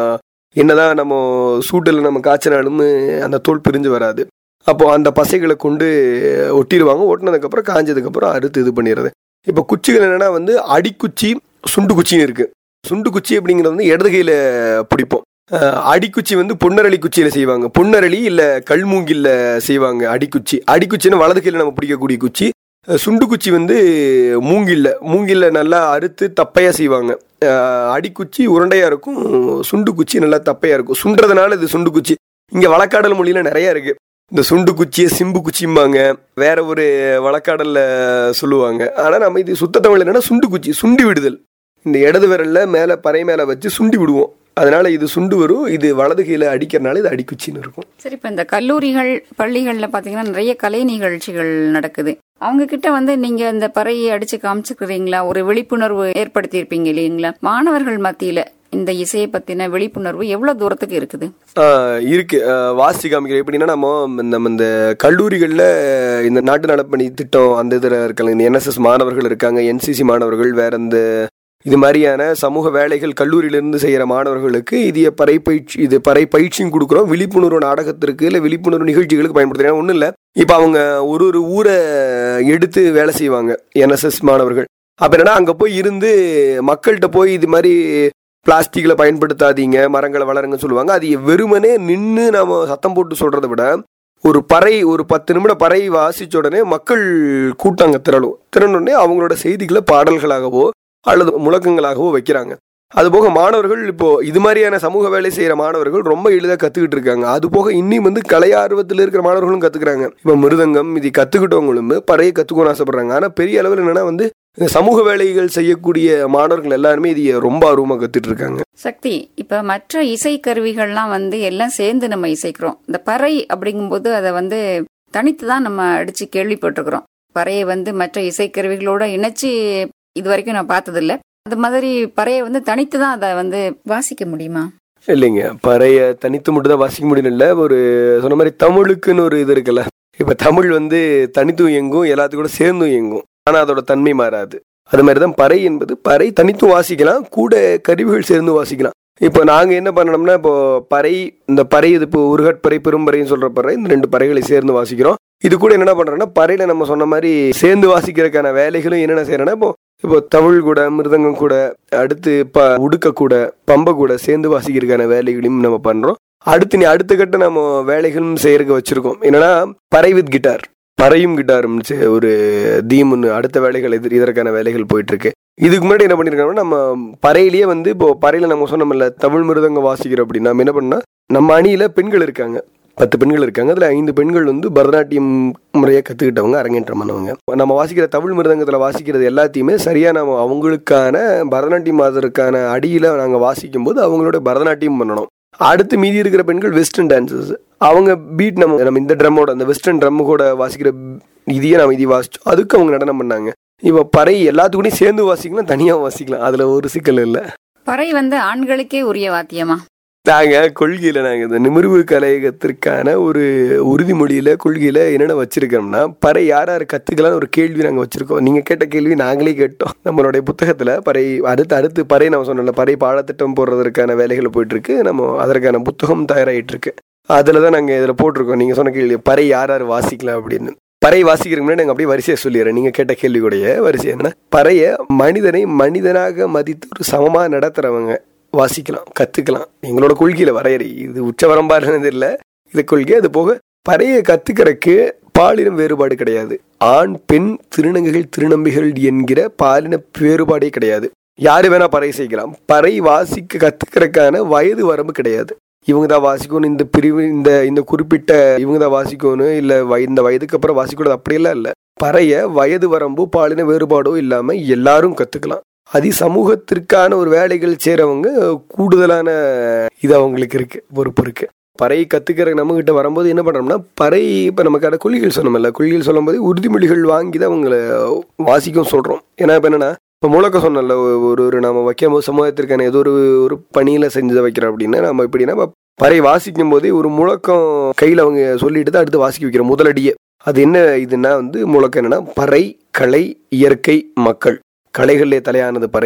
என்னதான் நம்ம சூட்டில் நம்ம காய்ச்சினாலும் அந்த தோல் பிரிஞ்சு வராது அப்போ அந்த பசைகளை கொண்டு ஒட்டிடுவாங்க ஒட்டினதுக்கப்புறம் காஞ்சதுக்கப்புறம் அறுத்து இது பண்ணிடுறது இப்போ குச்சிகள் என்னன்னா வந்து அடிக்குச்சி சுண்டு குச்சின்னு இருக்கு சுண்டு குச்சி அப்படிங்கிறது வந்து இடது கையில் பிடிப்போம் அஹ் அடிக்குச்சி வந்து பொன்னரளி குச்சியில் செய்வாங்க பொன்னரளி இல்லை கல்மூங்கில்ல செய்வாங்க அடிக்குச்சி அடிக்குச்சின்னு வலது கையில் நம்ம பிடிக்கக்கூடிய குச்சி அஹ் சுண்டு குச்சி வந்து மூங்கில்ல மூங்கில்ல நல்லா அறுத்து தப்பையாக செய்வாங்க அஹ் அடிக்குச்சி உருண்டையாக இருக்கும் சுண்டு குச்சி நல்லா தப்பையாக இருக்கும் சுண்டுறதுனால இது சுண்டு குச்சி இங்கே வழக்காடல் மொழியில நிறைய இருக்கு இந்த சுண்டு குச்சியை சிம்பு குச்சிம்பாங்க வேற ஒரு வழக்காடல்ல சொல்லுவாங்க ஆனால் நம்ம இது சுத்த தமிழ் என்னன்னா சுண்டு குச்சி சுண்டி விடுதல் இந்த இடது விரல்ல மேலே பறை மேலே வச்சு சுண்டி விடுவோம் அதனால இது சுண்டு வரும் இது வலது கையில் அடிக்கிறனால இது அடிக்குச்சின்னு இருக்கும் சரி இப்ப இந்த கல்லூரிகள் பள்ளிகள்ல பாத்தீங்கன்னா நிறைய கலை நிகழ்ச்சிகள் நடக்குது அவங்க கிட்ட வந்து நீங்க இந்த பறையை அடிச்சு காமிச்சுக்கிறீங்களா ஒரு விழிப்புணர்வு ஏற்படுத்தி இருப்பீங்க இல்லைங்களா மாணவர்கள் மத்தியில இந்த இசையை பத்தின விழிப்புணர்வு எவ்வளவு தூரத்துக்கு இருக்குது ஆஹ் இருக்கு ஆஹ் வாசி காமிக்கிறோம் எப்படின்னா நம்ம நம்ம இந்த கல்லூரிகளில் இந்த நாட்டு நலப்பணி திட்டம் அந்த இதில் இருக்காங்க இந்த என்எஸ்எஸ் மாணவர்கள் இருக்காங்க என்சிசி மாணவர்கள் வேற இந்த இது மாதிரியான சமூக வேலைகள் கல்லூரியிலிருந்து செய்கிற மாணவர்களுக்கு இது பறை பயிற்சி இது பறை பயிற்சியும் கொடுக்குறோம் விழிப்புணர்வு நாடகத்திற்கு இல்லை விழிப்புணர்வு நிகழ்ச்சிகளுக்கு பயன்படுத்துறோம் ஒன்றும் இல்லை இப்போ அவங்க ஒரு ஒரு ஊரை எடுத்து வேலை செய்வாங்க என்எஸ்எஸ் மாணவர்கள் அப்போ என்னன்னா அங்கே போய் இருந்து மக்கள்கிட்ட போய் இது மாதிரி பிளாஸ்டிக்ல பயன்படுத்தாதீங்க மரங்களை வளருங்கன்னு சொல்லுவாங்க அது வெறுமனே நின்று நாம சத்தம் போட்டு சொல்றதை விட ஒரு பறை ஒரு பத்து நிமிடம் பறை வாசிச்ச உடனே மக்கள் கூட்டாங்க திரளும் திரணுடனே அவங்களோட செய்திகளை பாடல்களாகவோ அல்லது முழக்கங்களாகவோ வைக்கிறாங்க அதுபோக மாணவர்கள் இப்போ இது மாதிரியான சமூக வேலை செய்யற மாணவர்கள் ரொம்ப எளிதாக கத்துக்கிட்டு இருக்காங்க அது போக இன்னும் வந்து கலை ஆர்வத்தில் இருக்கிற மாணவர்களும் கத்துக்கிறாங்க இப்போ மிருதங்கம் இது கத்துக்கிட்டவங்களும் பறையை கத்துக்கணும்னு ஆசைப்படுறாங்க ஆனா பெரிய அளவில் என்னன்னா வந்து இந்த சமூக வேலைகள் செய்யக்கூடிய மாணவர்கள் எல்லாருமே இது ரொம்ப ஆர்வமா கத்துட்டு இருக்காங்க சக்தி இப்ப மற்ற இசை கருவிகள்லாம் வந்து எல்லாம் சேர்ந்து நம்ம இசைக்கிறோம் இந்த பறை அப்படிங்கும்போது அதை வந்து தனித்து தான் நம்ம அடிச்சு கேள்விப்பட்டிருக்கிறோம் பறையை வந்து மற்ற இசைக்கருவிகளோட இணைச்சு இது வரைக்கும் நான் பார்த்ததில்ல அது மாதிரி பறையை வந்து தனித்து தான் அதை வந்து வாசிக்க முடியுமா இல்லைங்க பறைய தனித்து மட்டும் தான் வாசிக்க முடியும் இல்ல ஒரு சொன்ன மாதிரி தமிழுக்குன்னு ஒரு இது இருக்குல்ல இப்ப தமிழ் வந்து தனித்தும் இயங்கும் எல்லாத்துக்கும் கூட சேர்ந்தும் இயங்கும் ஆனா அதோட தன்மை மாறாது அது மாதிரி தான் பறை என்பது பறை தனித்தும் வாசிக்கலாம் கூட கருவிகள் சேர்ந்து வாசிக்கலாம் இப்போ நாங்க என்ன பண்ணணும்னா இப்போ பறை இந்த பறை இது இப்போ உருகட்பறை பெரும்பறைன்னு சொல்ற பறை இந்த ரெண்டு பறைகளை சேர்ந்து வாசிக்கிறோம் இது கூட என்ன பண்றோம்னா பறையில நம்ம சொன்ன மாதிரி சேர்ந்து வாசிக்கிறதுக்கான வேலைகளும் என்னென்ன செய்யறோம்னா இப்போ இப்போ தமிழ் கூட மிருதங்கம் கூட அடுத்து ப உடுக்க கூட பம்ப கூட சேர்ந்து வாசிக்கிறதுக்கான வேலைகளையும் நம்ம பண்றோம் அடுத்து நீ அடுத்த கட்ட நம்ம வேலைகளும் செய்யறதுக்கு வச்சிருக்கோம் என்னன்னா பறை வித் கிட்டார் பறையும் கிட்டாரும் சே- ஒரு தீம்னு அடுத்த வேலைகள் இது இதற்கான வேலைகள் போயிட்டு இருக்கு இதுக்கு முன்னாடி என்ன பண்ணிருக்காங்கன்னா நம்ம பறையிலேயே வந்து இப்போ பறையில நம்ம சொன்னோம்ல தமிழ் மிருதங்க வாசிக்கிறோம் அப்படின்னா நம்ம என்ன பண்ணா நம்ம அணியில பெண்கள் இருக்காங்க பத்து பெண்கள் இருக்காங்க அதுல ஐந்து பெண்கள் வந்து பரதநாட்டியம் முறையை கத்துக்கிட்டவங்க அரங்கேற்றம் பண்ணவங்க நம்ம வாசிக்கிற தமிழ் மிருதங்கத்துல வாசிக்கிறது எல்லாத்தையுமே சரியா நம்ம அவங்களுக்கான பரதநாட்டியம் அதற்கான அடியில நாங்க வாசிக்கும் போது அவங்களோட பரதநாட்டியம் பண்ணணும் அடுத்து மீதி இருக்கிற பெண்கள் வெஸ்டர்ன் டான்சஸ் அவங்க பீட் நம்ம நம்ம இந்த ட்ரம்மோட அந்த வெஸ்டர்ன் ட்ரம் கூட வாசிக்கிற இதையே நம்ம இதை வாசிச்சோம் அதுக்கு அவங்க நடனம் பண்ணாங்க இப்போ பறை எல்லாத்துக்கூடயும் சேர்ந்து வாசிக்கலாம் தனியா வாசிக்கலாம் அதுல ஒரு சிக்கல் இல்லை பறை வந்து ஆண்களுக்கே உரிய வாத்தியமா நாங்க கொள்கையில நாங்க இந்த நிமிர்வு கலையகத்திற்கான ஒரு உறுதிமொழியில கொள்கையில என்னென்ன வச்சிருக்கோம்னா பறை யார் யார் கத்துக்கலாம்னு ஒரு கேள்வி நாங்க வச்சிருக்கோம் நீங்க கேட்ட கேள்வி நாங்களே கேட்டோம் நம்மளுடைய புத்தகத்துல பறை அடுத்து அடுத்து பறை நம்ம சொன்னோம்ல பறை பாடத்திட்டம் போடுறதற்கான வேலைகள் போயிட்டு இருக்கு நம்ம அதற்கான புத்தகம் தயாராகிட்டு இருக்கு அதுலதான் நாங்க இதுல போட்டிருக்கோம் நீங்க சொன்ன கேள்வி பறை யார் யார் வாசிக்கலாம் அப்படின்னு பறை வாசிக்கிறதுக்கு முன்னாடி நாங்க அப்படியே வரிசையை சொல்லிடுறேன் நீங்க கேட்ட கேள்வியுடைய வரிசை என்னன்னா பறைய மனிதனை மனிதனாக மதித்து ஒரு சமமா நடத்துறவங்க வாசிக்கலாம் கத்துக்கலாம் எங்களோட கொள்கையில வரையறை இது உச்சவரம்பாருன்னு இல்ல இது கொள்கை அது போக பறைய கத்துக்கிறதுக்கு பாலினம் வேறுபாடு கிடையாது ஆண் பெண் திருநங்கைகள் திருநம்பிகள் என்கிற பாலின வேறுபாடே கிடையாது யாரு வேணா பறை செய்யலாம் பறை வாசிக்க கத்துக்கிறதுக்கான வயது வரம்பு கிடையாது இவங்க தான் வாசிக்கணும் இந்த பிரிவு இந்த இந்த குறிப்பிட்ட இவங்க தான் வாசிக்கணும் இல்ல வய- இந்த வயதுக்கு அப்புறம் வாசிக்கூடாது அப்படியெல்லாம் இல்ல பறைய வயது வரம்போ பாலின வேறுபாடோ இல்லாம எல்லாரும் கத்துக்கலாம் அதி சமூகத்திற்கான ஒரு வேலைகள் செய்றவங்க கூடுதலான இது அவங்களுக்கு இருக்கு பொறுப்பு இருக்கு பறை கத்துக்கிற நம்ம கிட்ட வரும்போது என்ன பண்றோம்னா பறை இப்ப நமக்கான கொள்கைகள் சொன்னோம்ல கொள்கைகள் சொல்லும்போது உறுதிமொழிகள் வாங்கி தான் அவங்கள வாசிக்கவும் சொல்றோம் ஏன்னா இப்ப என்னன்னா இப்போ முழக்கம் சொன்னல ஒரு ஒரு நம்ம வைக்கும் போது சமூகத்திற்கான ஏதோ ஒரு ஒரு பணியில செஞ்சு வைக்கிறோம் அப்படின்னா நம்ம எப்படின்னா இப்ப பறை வாசிக்கும் போதே ஒரு முழக்கம் கையில அவங்க சொல்லிட்டு தான் அடுத்து வாசிக்க வைக்கிறோம் முதலடியே அது என்ன இதுன்னா வந்து முழக்கம் என்னன்னா பறை கலை இயற்கை மக்கள் கலைகளிலே தலையானது பறை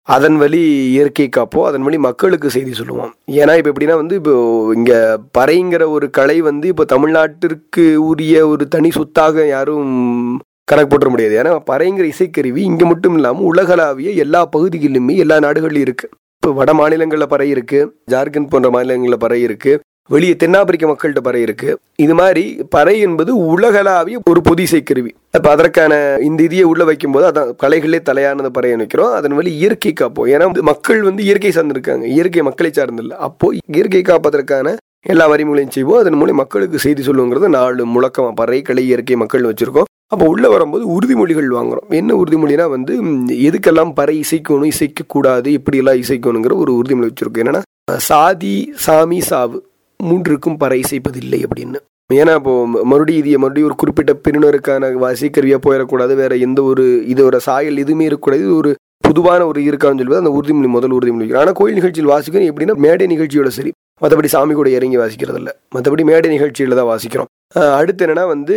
அதன் வழி இயற்கை காப்போம் அதன் வழி மக்களுக்கு செய்தி சொல்லுவோம் ஏன்னா இப்போ எப்படின்னா வந்து இப்போ இங்க பறைங்கிற ஒரு கலை வந்து இப்போ தமிழ்நாட்டிற்கு உரிய ஒரு தனி சொத்தாக யாரும் கணக்கு போட்டுற முடியாது ஏன்னா பறைங்கிற இசைக்கருவி இங்க மட்டும் இல்லாமல் உலகளாவிய எல்லா பகுதிகளிலுமே எல்லா நாடுகளிலும் இருக்கு இப்போ வட மாநிலங்களில் பறை இருக்கு ஜார்க்கண்ட் போன்ற மாநிலங்களில் பறை இருக்கு வெளியே தென்னாப்பிரிக்க மக்கள்கிட்ட பறை இருக்கு இது மாதிரி பறை என்பது உலகளாவிய ஒரு பொது இசைக்கருவி அப்ப அதற்கான இந்த இதையை உள்ள வைக்கும் போது அதான் கலைகளே தலையானது பறையை வைக்கிறோம் அதன் வழி இயற்கை காப்போம் ஏன்னா வந்து மக்கள் வந்து இயற்கை சார்ந்திருக்காங்க இயற்கை மக்களை சார்ந்தில்லை அப்போ இயற்கை காப்பதற்கான எல்லா வரிமுறையும் செய்வோம் அதன் மூலம் மக்களுக்கு செய்தி சொல்லுங்கிறது நாலு முழக்கமா பறை கலை இயற்கை மக்கள் வச்சிருக்கோம் அப்போ உள்ள வரும்போது உறுதிமொழிகள் வாங்குறோம் என்ன உறுதிமொழினா வந்து ம், எதுக்கெல்லாம் பறை இசைக்கணும் இசைக்க கூடாது இப்படியெல்லாம் இசைக்கணுங்கிற ஒரு உறுதிமொழி வச்சிருக்கோம் என்னன்னா சாதி சாமி சாவு மூன்றுக்கும் பறை இசைப்பதில்லை அப்படின்னு ஏன்னா இப்போ ம- மறுபடியும் இது மறுபடியும் ஒரு குறிப்பிட்ட பிரிவினருக்கான இசைக்கருவியா போயிடக்கூடாது வேற எந்த ஒரு இதோட சாயல் எதுவுமே இருக்கக்கூடாது இது ஒரு பொதுவான ஒரு இருக்கான்னு சொல்லுவது அந்த உறுதிமொழி முதல் உறுதிமொழி ஆனா கோயில் நிகழ்ச்சியில் வாசிக்கணும் எப்படின்னா மேடை நிகழ்ச்சியோட சரி மற்றபடி சாமி கூட இறங்கி வாசிக்கிறது இல்ல மற்றபடி மேடை நிகழ்ச்சியில தான் வாசிக்கிறோம் அஹ் அடுத்து என்னன்னா வந்து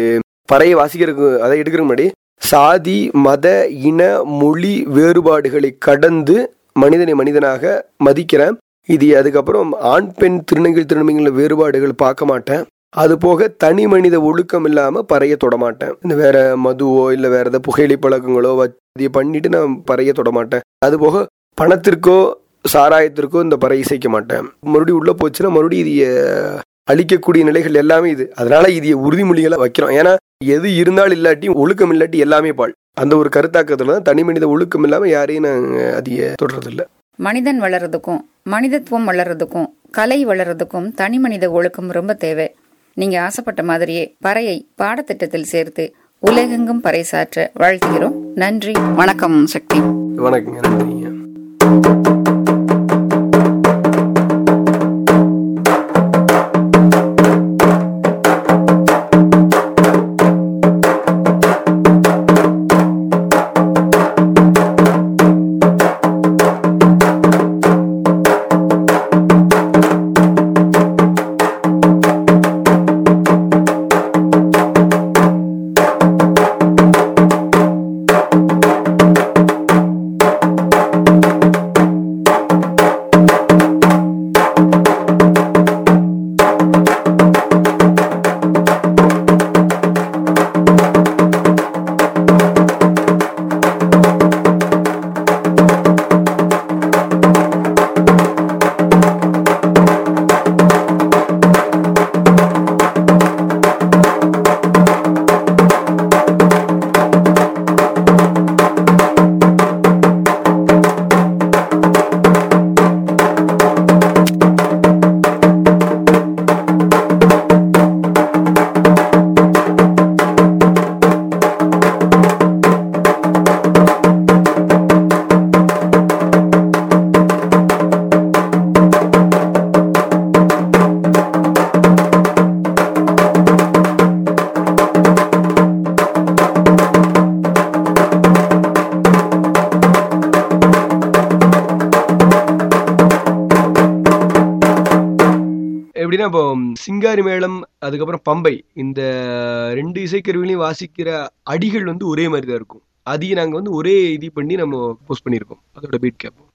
பறையை வாசிக்கிறதுக்கு அதை எடுக்கிற முன்னாடி சாதி மத இன மொழி வேறுபாடுகளை கடந்து மனிதனை மனிதனாக மதிக்கிறேன் இது அதுக்கப்புறம் ஆண் பெண் திருநங்கைகள் திருநங்கைகள் வேறுபாடுகள் பார்க்க மாட்டேன் அது போக தனி மனித ஒழுக்கம் இல்லாம பறைய தொட மாட்டேன் இந்த வேற மதுவோ இல்ல வேற ஏதாவது புகையிலை பழக்கங்களோ வச்சு பண்ணிட்டு நான் பறைய தொட மாட்டேன் அது போக பணத்திற்கோ சாராயத்திற்கோ இந்த பறை இசைக்க மாட்டேன் மறுபடியும் உள்ள போச்சுன்னா மறுபடியும் இது அழிக்கக்கூடிய நிலைகள் எல்லாமே இது அதனால இது உறுதிமொழிகளை வைக்கிறோம் ஏன்னா எது இருந்தாலும் இல்லாட்டி ஒழுக்கம் இல்லாட்டி எல்லாமே பால் அந்த ஒரு கருத்தாக்கத்துல தான் தனி மனித ஒழுக்கம் இல்லாம யாரையும் நாங்க அதிக தொடர்றதில்ல மனிதன் வளர்றதுக்கும் மனிதத்துவம் வளர்றதுக்கும் கலை வளர்றதுக்கும் தனி மனித ஒழுக்கம் ரொம்ப தேவை நீங்க ஆசைப்பட்ட மாதிரியே பறையை பாடத்திட்டத்தில் சேர்த்து உலகெங்கும் பறைசாற்ற வாழ்த்துகிறோம் நன்றி வணக்கம் சக்தி வணக்கங்க நன்றிங்க எப்படின்னா இப்போ சிங்காரி மேளம் அதுக்கப்புறம் பம்பை இந்த ரெண்டு இசைக்கருவிகளையும் வாசிக்கிற அடிகள் வந்து ஒரே மாதிரி தான் இருக்கும் அதையும் நாங்கள் வந்து ஒரே இது பண்ணி நம்ம போஸ்ட் பண்ணியிருக்கோம் அதோட பீட் கேட்போம்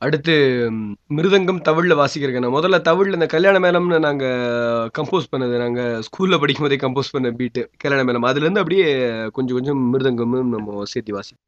அடுத்து ம், மிருதங்கம் தவிழில் வாசிக்கிறேன் நான் முதல்ல தவிழில் இந்த கல்யாண மேளம்னு நாங்கள் கம்போஸ் பண்ணது நாங்கள் ஸ்கூலில் படிக்கும் போதே கம்போஸ் பண்ண பீட்டு கல்யாண மேளம் அதுலேருந்து அப்படியே கொஞ்சம் கொஞ்சம் மிருதங்கமும் நம்ம சேர்த்து வாசி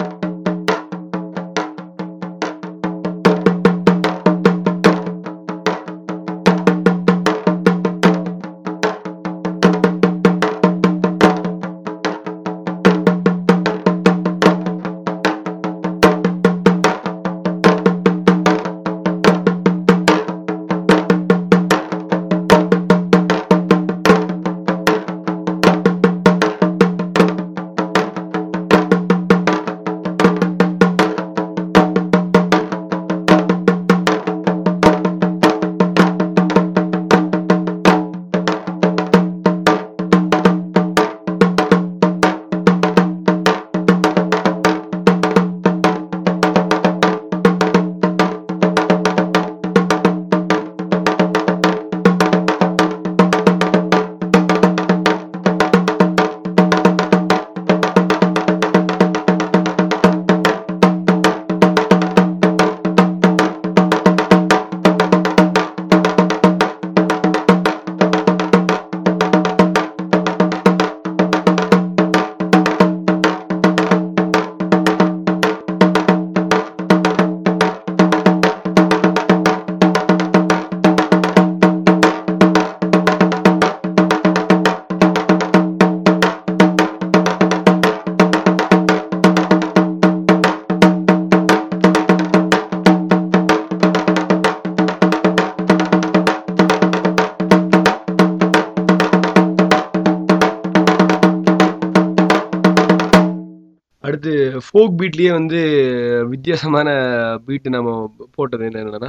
அடுத்து ஃபோக் பீட்லேயே வந்து வித்தியாசமான பீட்டு நம்ம போட்டது என்னன்னா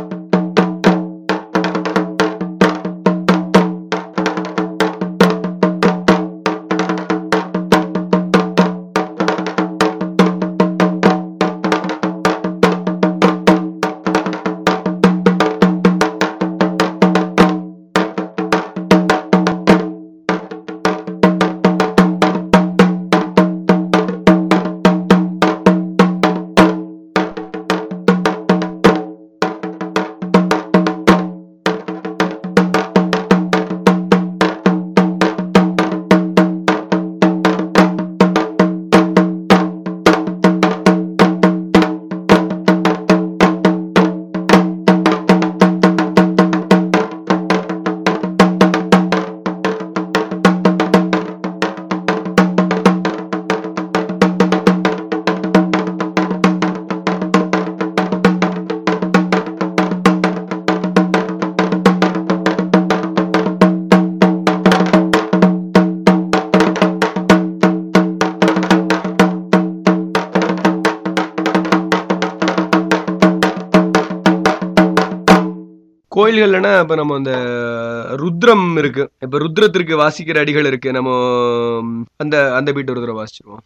கோயில்கள்லனா இப்போ நம்ம அந்த ருத்ரம் இருக்கு இப்போ ருத்ரத்திற்கு வாசிக்கிற அடிகள் இருக்கு நம்ம ம், அந்த அந்த பீட் ஒரு தடவை வாசிச்சிருவோம்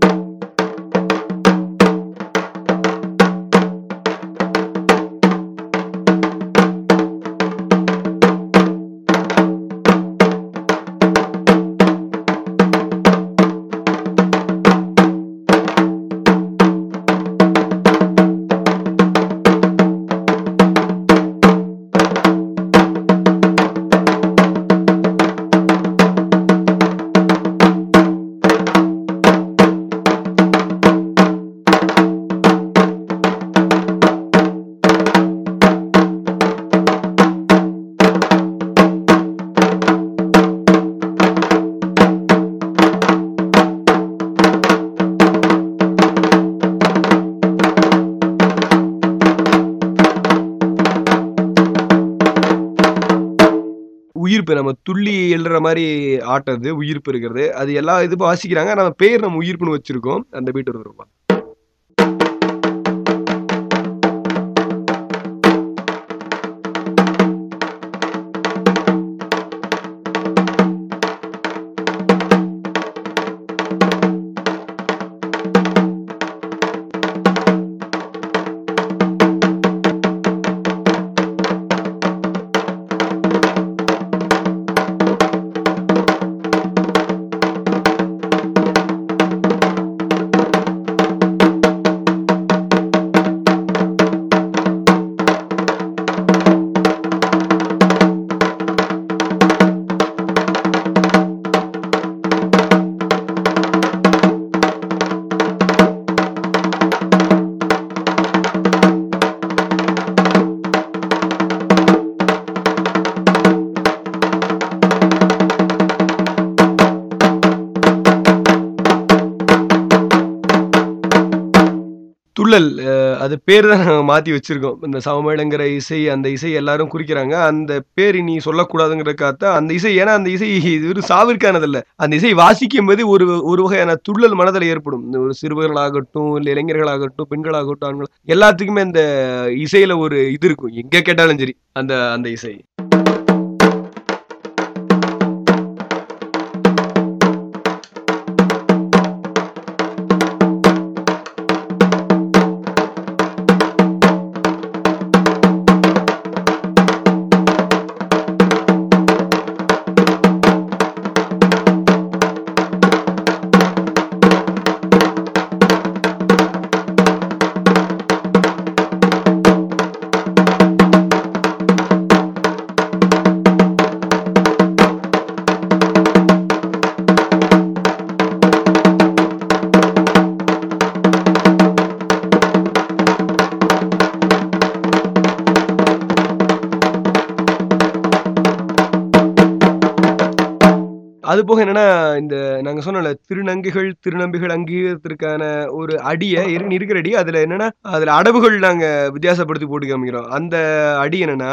உயிர்ப்பு நம்ம துள்ளி எழுற மாதிரி ஆட்டுறது உயிர்ப்பு இருக்கிறது அது எல்லா இது வாசிக்கிறாங்க நம்ம பேர் நம்ம உயிர்ப்புன்னு வச்சிருக்கோம் அந்த பீட் ஒரு தடவை துள்ளல் அஹ், அது பேர் தான் நாங்கள் மாற்றி வச்சிருக்கோம் இந்த சமமேளங்கிற இசை அந்த இசை எல்லாரும் குறிக்கிறாங்க அந்த பேர் நீ சொல்லக்கூடாதுங்கிறக்காக அந்த இசை ஏன்னா அந்த இசை இது ஒரு சாவிற்கானதல்ல அந்த இசை வாசிக்கும் போது ஒரு ஒரு வகையான துள்ளல் மனதில் ஏற்படும் இந்த ஒரு சிறுவர்களாகட்டும் இல்லை இளைஞர்களாகட்டும் பெண்களாகட்டும் ஆண்கள் எல்லாத்துக்குமே அந்த இசையில ஒரு இது இருக்கும் எங்க கேட்டாலும் சரி அந்த அந்த இசை அது போக என்னன்னா இந்த நாங்க சொன்னோம்ல திருநங்கைகள் திருநம்பிகள் அங்கீகாரத்திற்கான ஒரு அடியை ஏற்கனவே இருக்கிற அடி அதுல என்னன்னா அதுல அடவுகள் நாங்க வித்தியாசப்படுத்தி போட்டு காமிக்கிறோம் அந்த அடி என்னன்னா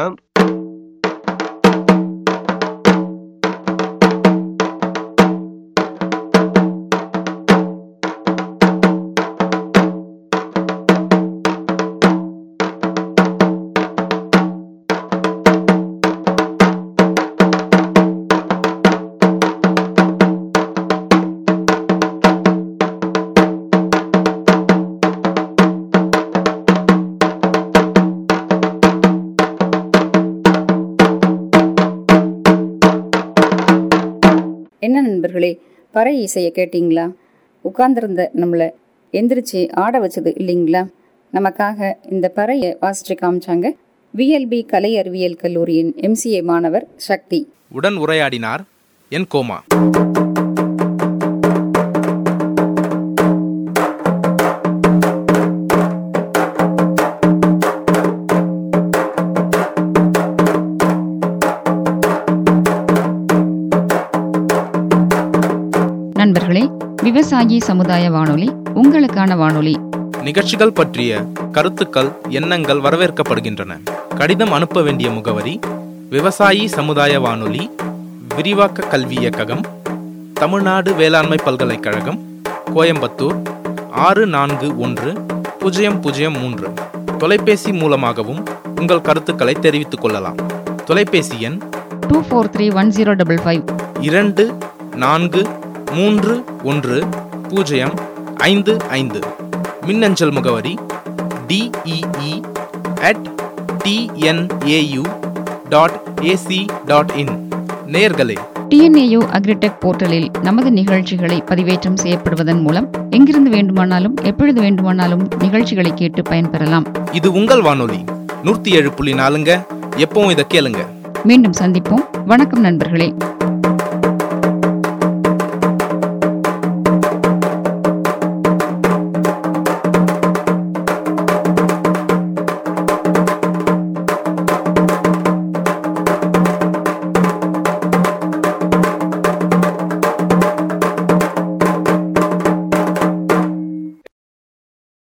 என்ன நண்பர்களே பறை இசையை கேட்டிங்களா உட்கார்ந்திருந்த நம்மளை எந்திரிச்சு ஆட வச்சது இல்லைங்களா நமக்காக இந்த பறையை வாசிச்சு காமிச்சாங்க விஎல்பி கலை அறிவியல் கல்லூரியின் எம்சிஏ மாணவர் சக்தி உடன் உரையாடினார் என் கோமா நண்பர்களே விவசாயி சமுதாய வானொலி உங்களுக்கான வானொலி நிகழ்ச்சிகள் பற்றிய கருத்துக்கள் எண்ணங்கள் வரவேற்கப்படுகின்றன கடிதம் அனுப்ப வேண்டிய முகவரி விவசாயி சமுதாய வானொலி விரிவாக்க கல்வி இயக்ககம் தமிழ்நாடு வேளாண்மை பல்கலைக்கழகம் கோயம்புத்தூர் ஆறு நான்கு ஒன்று பூஜ்ஜியம் பூஜ்ஜியம் மூன்று தொலைபேசி மூலமாகவும் உங்கள் கருத்துக்களை தெரிவித்துக் கொள்ளலாம் தொலைபேசி எண் two four three one zero double five இரண்டு நான்கு மூன்று ஒன்று பூஜ்ஜியம் ஐந்து ஐந்து மின்னஞ்சல் முகவரி DEE at TNAU dot AC dot in நேர்களே டிஎன்ஏயு அக்ரிடெக் போர்ட்டலில் நமது நிகழ்ச்சிகளை பதிவேற்றம் செய்யப்படுவதன் மூலம் எங்கிருந்து வேண்டுமானாலும் எப்பொழுது வேண்டுமானாலும் நிகழ்ச்சிகளை கேட்டு பயன்பெறலாம் இது உங்கள் வானொலி நூற்றி ஏழு புள்ளி நாலுங்க எப்பவும் இதை கேளுங்க மீண்டும் சந்திப்போம் வணக்கம் நண்பர்களே